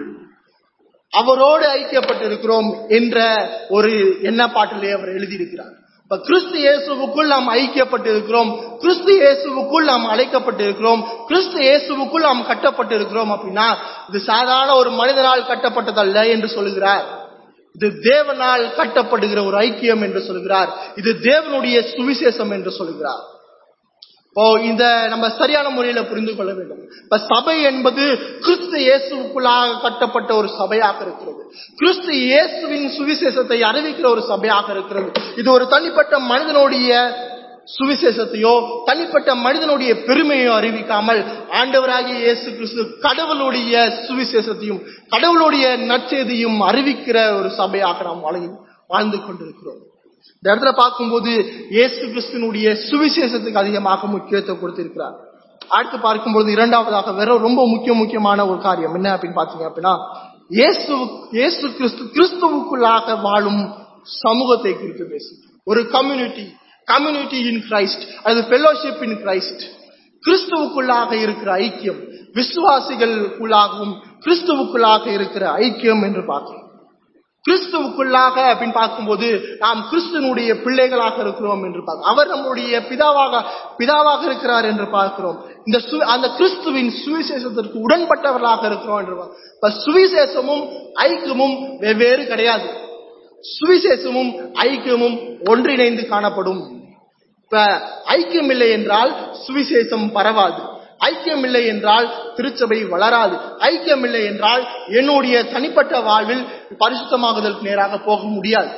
அவரோடு ஐக்கியப்பட்டிருக்கிறோம் என்ற ஒரு எண்ணப்பாட்டிலே அவர் எழுதியிருக்கிறார் இப்ப கிறிஸ்து இயேசுவுக்குள் நாம் ஐக்கியப்பட்டிருக்கிறோம் கிறிஸ்து இயேசுவுக்குள் நாம் அழைக்கப்பட்டிருக்கிறோம் கிறிஸ்து இயேசுவுக்குள் நாம் கட்டப்பட்டிருக்கிறோம் அப்படின்னா இது சாதாரண ஒரு மனிதனால் கட்டப்பட்டதல்ல என்று சொல்லுகிறார் இது தேவனால் கட்டப்படுகிற ஒரு ஐக்கியம் என்று சொல்கிறார் இது தேவனுடைய சுவிசேஷம் என்று சொல்கிறார் இப்போ இந்த நம்ம சரியான முறையில புரிந்து கொள்ள வேண்டும் இப்ப சபை என்பது கிறிஸ்து இயேசுக்குள்ளாக கட்டப்பட்ட ஒரு சபையாக இருக்கிறது கிறிஸ்து இயேசுவின் சுவிசேஷத்தை அறிவிக்கிற ஒரு சபையாக இருக்கிறது இது ஒரு தனிப்பட்ட மனிதனுடைய சுவிசேஷத்தையோ தனிப்பட்ட மனிதனுடைய பெருமையோ அறிவிக்காமல் ஆண்டவராகிய இயேசு கிறிஸ்து கடவுளுடைய சுவிசேஷத்தையும் கடவுளுடைய நற்செய்தியும் அறிவிக்கிற ஒரு சபையாக நாம் வாழ்ந்து வாழ்ந்து கொண்டிருக்கிறோம் இந்த இடத்துல பார்க்கும்போது இயேசு கிறிஸ்துனுடைய சுவிசேஷத்துக்கு அதிகமாக முக்கியத்துவம் கொடுத்திருக்கிறார் அடுத்து பார்க்கும்போது இரண்டாவதாக வேற ரொம்ப முக்கிய முக்கியமான ஒரு காரியம் என்ன அப்படின்னு பாத்தீங்க அப்படின்னா இயேசு இயேசு கிறிஸ்து கிறிஸ்துவுக்குள்ளாக வாழும் சமூகத்தை குறித்து பேசுகிறோம் ஒரு கம்யூனிட்டி கம்யூனிட்டி இன் கிரைஸ்ட் அது ஃபெல்லோஷிப் இன் கிரைஸ்ட் கிறிஸ்துவுக்குள்ளாக இருக்கிற ஐக்கியம் விசுவாசிகளுக்குள்ளாகவும் கிறிஸ்துவுக்குள்ளாக இருக்கிற ஐக்கியம் என்று பார்க்கிறோம் கிறிஸ்துவுக்குள்ளாக அப்படின்னு பார்க்கும்போது நாம் கிறிஸ்துவனுடைய பிள்ளைகளாக இருக்கிறோம் என்று பார்க்கிறோம் அவர் நம்முடைய பிதாவாக பிதாவாக இருக்கிறார் என்று பார்க்கிறோம் இந்த சு- அந்த கிறிஸ்துவின் சுவிசேஷத்திற்கு உடன்பட்டவர்களாக இருக்கிறோம் என்று பார்க்கிறோம். இப்ப சுவிசேஷமும் ஐக்கியமும் வெவ்வேறு கிடையாது சுவிசேஷமும் ஐக்கியமும் ஒன்றிணைந்து காணப்படும் இப்ப ஐக்கியம் இல்லை என்றால் சுவிசேஷம் பரவாது ஐக்கியம் இல்லை என்றால் திருச்சபை வளராது ஐக்கியம் இல்லை என்றால் என்னுடைய தனிப்பட்ட வாழ்வில் பரிசுத்தமாகுதலுக்கு நேராக போக முடியாது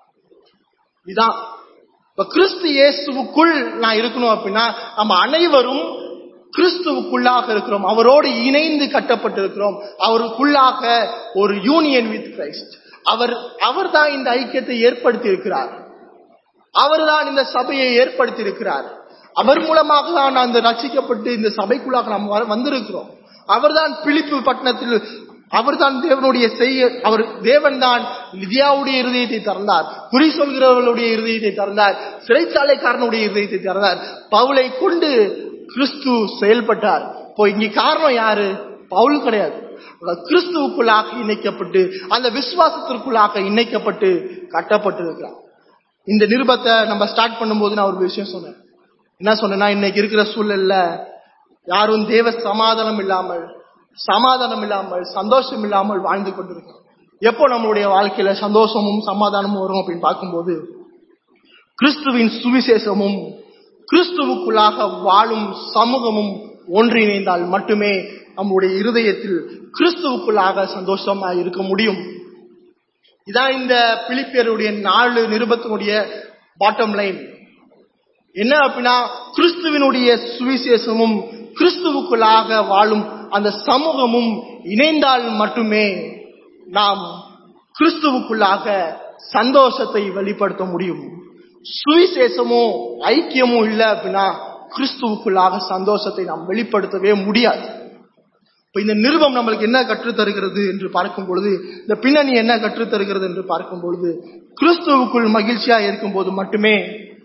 இதான் இப்ப கிறிஸ்து இயேசுவுக்குள் நான் இருக்கணும் அப்படின்னா நம்ம அனைவரும் கிறிஸ்துவுக்குள்ளாக இருக்கிறோம் அவரோடு இணைந்து கட்டப்பட்டிருக்கிறோம் அவருக்குள்ளாக ஒரு யூனியன் வித் கிரைஸ்ட் அவர் அவர்தான் இந்த ஐக்கியத்தை ஏற்படுத்தி இருக்கிறார் அவர்தான் இந்த சபையை ஏற்படுத்தி இருக்கிறார் அவர் மூலமாக தான் அந்த ரட்சிக்கப்பட்டு இந்த சபைக்குள்ளாக நாம் வ- வந்திருக்கிறோம் அவர்தான் பிலிப்பு பட்டணத்தில் அவர்தான் தேவனுடைய செய்ய அவர் தேவன் தான் லிதியாவுடைய இருதயத்தை திறந்தார் குறி சொல்கிறவர்களுடைய இருதயத்தை திறந்தார் சிறைச்சாலைக்காரனுடைய இருதயத்தை திறந்தார் பவுலை கொண்டு கிறிஸ்து செயல்பட்டார் இப்போ இங்க காரணம் யாரு பவுல் கிடையாது அவர் கிறிஸ்துவுக்குள்ளாக இணைக்கப்பட்டு அந்த விசுவாசத்திற்குள்ளாக இணைக்கப்பட்டு கட்டப்பட்டு இருக்கிறார் இந்த நிருபத்தை நம்ம ஸ்டார்ட் பண்ணும்போது நான் ஒரு விஷயம் சொன்னேன் என்ன சொன்னேன்னா இன்னைக்கு இருக்கிற சூழல்ல யாரும் தேவ சமாதானம் இல்லாமல் சமாதானம் இல்லாமல் சந்தோஷம் இல்லாமல் வாழ்ந்து கொண்டிருக்கோம் எப்போ நம்மளுடைய வாழ்க்கையில சந்தோஷமும் சமாதானமும் வரும் அப்படின்னு பார்க்கும்போது கிறிஸ்துவின் சுவிசேஷமும் கிறிஸ்துவுக்குள்ளாக வாழும் சமூகமும் ஒன்றிணைந்தால் மட்டுமே நம்முடைய இருதயத்தில் கிறிஸ்துவுக்குள்ளாக சந்தோஷமா இருக்க முடியும் இதான் இந்த பிலிப்பியருடைய நாலு நிருபத்தினுடைய பாட்டம் லைன் என்ன அப்படின்னா கிறிஸ்துவினுடைய சுவிசேஷமும் கிறிஸ்துவுக்குள்ளாக வாழும் அந்த சமூகமும் இணைந்தால் மட்டுமே நாம் கிறிஸ்துவுக்குள்ளாக சந்தோஷத்தை வெளிப்படுத்த முடியும் சுவிசேஷமும் ஐக்கியமும் இல்லை அப்படின்னா கிறிஸ்துவுக்குள்ளாக சந்தோஷத்தை நாம் வெளிப்படுத்தவே முடியாது இப்ப இந்த நிருபம் நம்மளுக்கு என்ன கற்றுத் தருகிறது என்று பார்க்கும் பொழுது இந்த பின்னணி என்ன கற்றுத் தருகிறது என்று பார்க்கும் பொழுது கிறிஸ்துவுக்குள் மகிழ்ச்சியா இருக்கும்போது மட்டுமே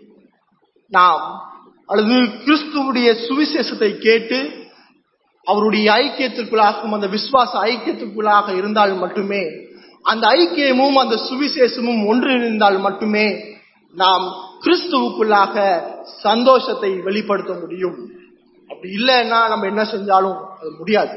நாம் அல்லது கிறிஸ்துவுடைய சுவிசேஷத்தை கேட்டு அவருடைய ஐக்கியத்திற்குள்ளாகவும் அந்த விசுவாச ஐக்கியத்திற்குள்ளாக இருந்தால் மட்டுமே அந்த ஐக்கியமும் அந்த சுவிசேஷமும் ஒன்றிணைந்தால் மட்டுமே நாம் கிறிஸ்துவுக்குள்ளாக சந்தோஷத்தை வெளிப்படுத்த முடியும் அப்படி இல்லைன்னா நம்ம என்ன செஞ்சாலும் அது முடியாது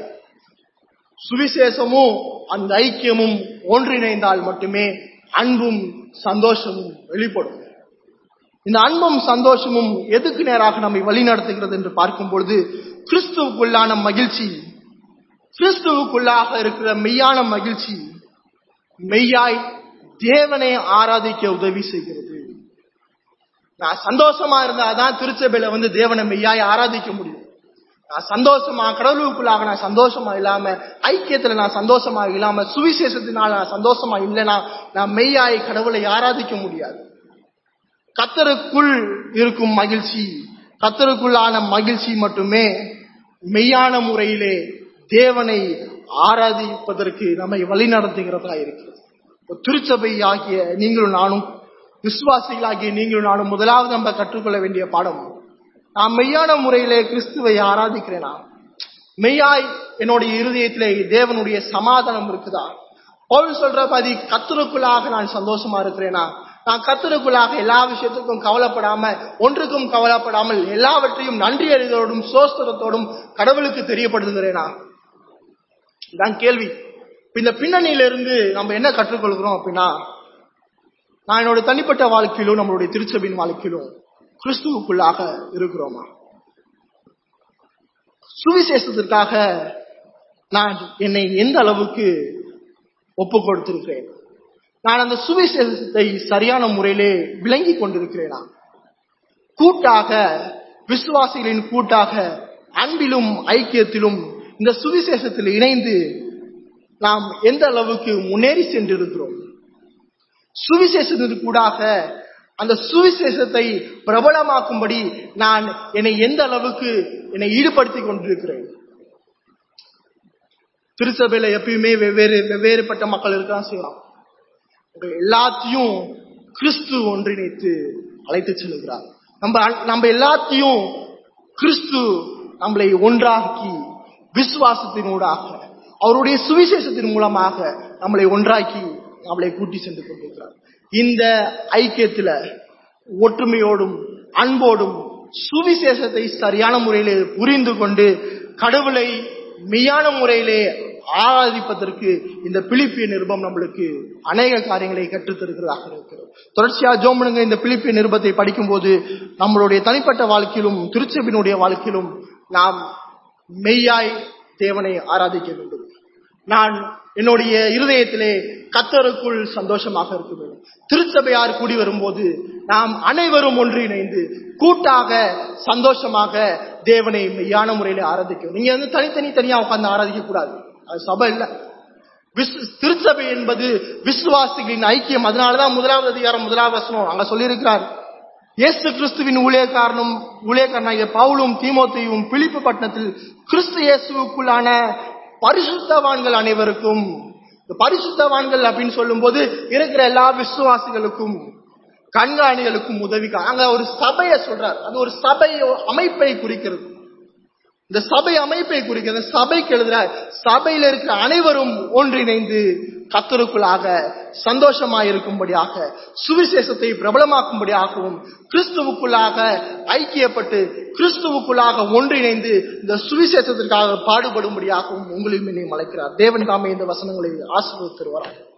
சுவிசேஷமும் அந்த ஐக்கியமும் ஒன்றிணைந்தால் மட்டுமே அன்பும் சந்தோஷமும் வெளிப்படும் இந்த அன்பும் சந்தோஷமும் எதுக்கு நேராக நம்மை வழிநடத்துகிறது என்று பார்க்கும் பொழுது கிறிஸ்துவுக்குள்ளான மகிழ்ச்சி கிறிஸ்துவுக்குள்ளாக இருக்கிற மெய்யான மகிழ்ச்சி மெய்யாய் தேவனை ஆராதிக்க உதவி செய்கிறது நான் சந்தோஷமா இருந்தாதான் திருச்சபையில வந்து தேவனை மெய்யாய் ஆராதிக்க முடியும் நான் சந்தோஷமா கடவுளுக்குள்ளாக நான் சந்தோஷமா இல்லாம ஐக்கியத்துல நான் சந்தோஷமா இல்லாம சுவிசேஷத்தினால நான் சந்தோஷமா இல்லைன்னா நான் மெய்யாய் கடவுளை ஆராதிக்க முடியாது கத்தருக்குள் இருக்கும் மகிழ்ச்சி கத்தருக்குள்ளான மகிழ்ச்சி மட்டுமே மெய்யான முறையிலே தேவனை ஆராதிப்பதற்கு நம்மை வழிநடத்துகிறதா இருக்கிறது இப்போ திருச்சபை ஆகிய நீங்களும் நானும் விசுவாசிகளாகிய நீங்களும் நானும் முதலாவது நம்ம கற்றுக்கொள்ள வேண்டிய பாடம் நான் மெய்யான முறையிலே கிறிஸ்துவை ஆராதிக்கிறேனா மெய்யாய் என்னுடைய இருதயத்திலே தேவனுடைய சமாதானம் இருக்குதா பவுல் சொல்ற பாதி கத்தருக்குள்ளாக நான் சந்தோஷமா இருக்கிறேனா நான் கத்தருக்குள்ளாக எல்லா விஷயத்துக்கும் கவலைப்படாம ஒன்றுக்கும் கவலைப்படாமல் எல்லாவற்றையும் நன்றி அறிதலோடும் சோஸ்திரத்தோடும் கடவுளுக்கு தெரியப்படுத்துகிறேனா இதான் கேள்வி இந்த பின்னணியிலிருந்து நம்ம என்ன கற்றுக்கொள்கிறோம் அப்படின்னா நான் என்னோட தனிப்பட்ட வாழ்க்கையிலும் நம்மளுடைய திருச்சபையின் வாழ்க்கையிலும் கிறிஸ்துவுக்குள்ளாக இருக்கிறோமா சுவிசேஷத்திற்காக நான் என்னை எந்த அளவுக்கு ஒப்பு கொடுத்திருக்கிறேன் நான் அந்த சுவிசேஷத்தை சரியான முறையிலே விளங்கி கொண்டிருக்கிறேனா கூட்டாக விசுவாசிகளின் கூட்டாக அன்பிலும் ஐக்கியத்திலும் இந்த சுவிசேஷத்தில் இணைந்து நாம் எந்த அளவுக்கு முன்னேறி சென்றிருக்கிறோம் சுவிசேஷத்திற்கு கூடாக அந்த சுவிசேஷத்தை பிரபலமாக்கும்படி நான் என்னை எந்த அளவுக்கு என்னை ஈடுபடுத்திக் கொண்டிருக்கிறேன் திருச்சபையில எப்பயுமே வெவ்வேறு வெவ்வேறுபட்ட மக்கள் இருக்கான் செய்யலாம் உங்க எல்லாத்தையும் கிறிஸ்து ஒன்றிணைத்து அழைத்து செல்கிறார் நம்ம நம்ம எல்லாத்தையும் கிறிஸ்து நம்மளை ஒன்றாக்கி விசுவாசத்தினூடாக அவருடைய சுவிசேஷத்தின் மூலமாக நம்மளை ஒன்றாக்கி நம்மளை கூட்டி சென்று கொண்டிருக்கிறார் இந்த ஐக்கியத்துல ஒற்றுமையோடும் அன்போடும் சுவிசேஷத்தை சரியான முறையிலே புரிந்து கொண்டு கடவுளை மெய்யான முறையிலே ஆராதிப்பதற்கு இந்த பிலிப்பிய நிருபம் நம்மளுக்கு அநேக காரியங்களை கற்றுத்தருகிறதாக இருக்கிறது தொடர்ச்சியா ஜோமனுங்க இந்த பிலிப்பிய நிருபத்தை படிக்கும்போது நம்மளுடைய தனிப்பட்ட வாழ்க்கையிலும் திருச்சபினுடைய வாழ்க்கையிலும் நாம் மெய்யாய் தேவனை ஆராதிக்க வேண்டும் நான் என்னுடைய இருதயத்திலே கத்தருக்குள் சந்தோஷமாக இருக்க வேண்டும் திருச்சபையார் கூடி வரும்போது நாம் அனைவரும் ஒன்றிணைந்து கூட்டாக சந்தோஷமாக தேவனை மெய்யான முறையில ஆராதிக்கணும் நீங்க வந்து தனித்தனி தனியா உட்கார்ந்து ஆராதிக்க கூடாது அது சபை இல்ல விஸ்- திருச்சபை என்பது விசுவாசிகளின் ஐக்கியம் அதனாலதான் முதலாவது அதிகாரம் முதலாவது வசனம் அங்க சொல்லியிருக்கிறார் இயேசு கிறிஸ்துவின் ஊழியக்காரனும் ஊழியக்காரனாகிய பவுலும் தீமோத்தேயும் பிலிப்பு பட்டணத்தில் கிறிஸ்து இயேசுவுக்குள்ளான பரிசுத்தவான்கள் அனைவருக்கும் இந்த பரிசுத்தவான்கள் அப்படின்னு சொல்லும்போது இருக்கிற எல்லா விசுவாசிகளுக்கும் கண்காணிகளுக்கும் உதவிக்க அங்க ஒரு சபையை சொல்றார் அது ஒரு சபை அமைப்பை குறிக்கிறது இந்த சபை அமைப்பை குறிக்கிறது இந்த சபைக்கு எழுதுறார் சபையில இருக்கிற அனைவரும் ஒன்றிணைந்து கத்தருக்குள்ளாக சந்தோஷமாய் இருக்கும்படியாக சுவிசேஷத்தை பிரபலமாக்கும்படியாகவும் கிறிஸ்துவுக்குள்ளாக ஐக்கியப்பட்டு கிறிஸ்துவுக்குள்ளாக ஒன்றிணைந்து இந்த சுவிசேஷத்திற்காக பாடுபடும்படியாகவும் உங்களையும் என்னை அழைக்கிறார் தேவன் தாமே இந்த வசனங்களை ஆசீர்வதித்திருவார்